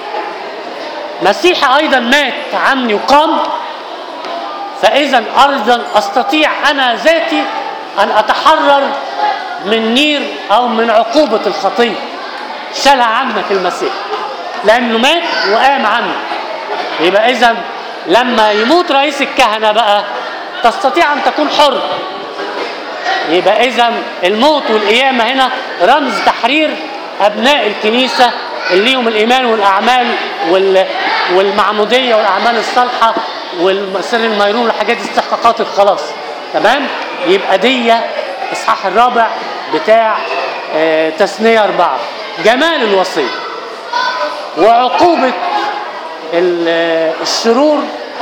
مسيح ايضا مات عني وقام فاذا ايضا استطيع انا ذاتي ان اتحرر من نير او من عقوبة الخطية شالها عنك المسيح لانه مات وقام عنه يبقى اذا لما يموت رئيس الكهنة بقى تستطيع ان تكون حر يبقى اذا الموت والقيامة هنا رمز تحرير ابناء الكنيسة اللي ليهم الايمان والاعمال وال والمعمودية والاعمال الصالحة والسر الميرون والحاجات دي استحقاقات الخلاص تمام يبقى دي اصحاح الرابع بتاع آه، تثنية أربعة جمال الوصية وعقوبة ال- آه، الشرور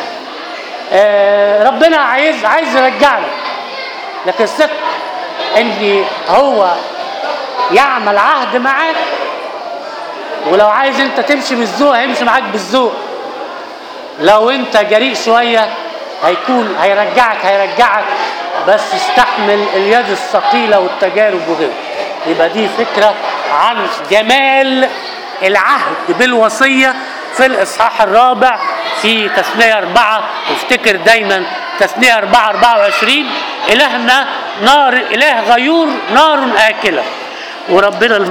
آه، ربنا عايز عايز يرجعنا لكن الثق ان هو يعمل عهد معاك ولو عايز انت تمشي بالذوق هيمشي معاك بالذوق لو انت جريء شويه هيكون هيرجعك هيرجعك بس استحمل اليد الثقيله والتجارب وغيره يبقى دي فكره عن جمال العهد بالوصيه في الاصحاح الرابع في تثنيه اربعه وافتكر دايما تثنيه اربعه 24 الهنا نار اله غيور نار اكله وربنا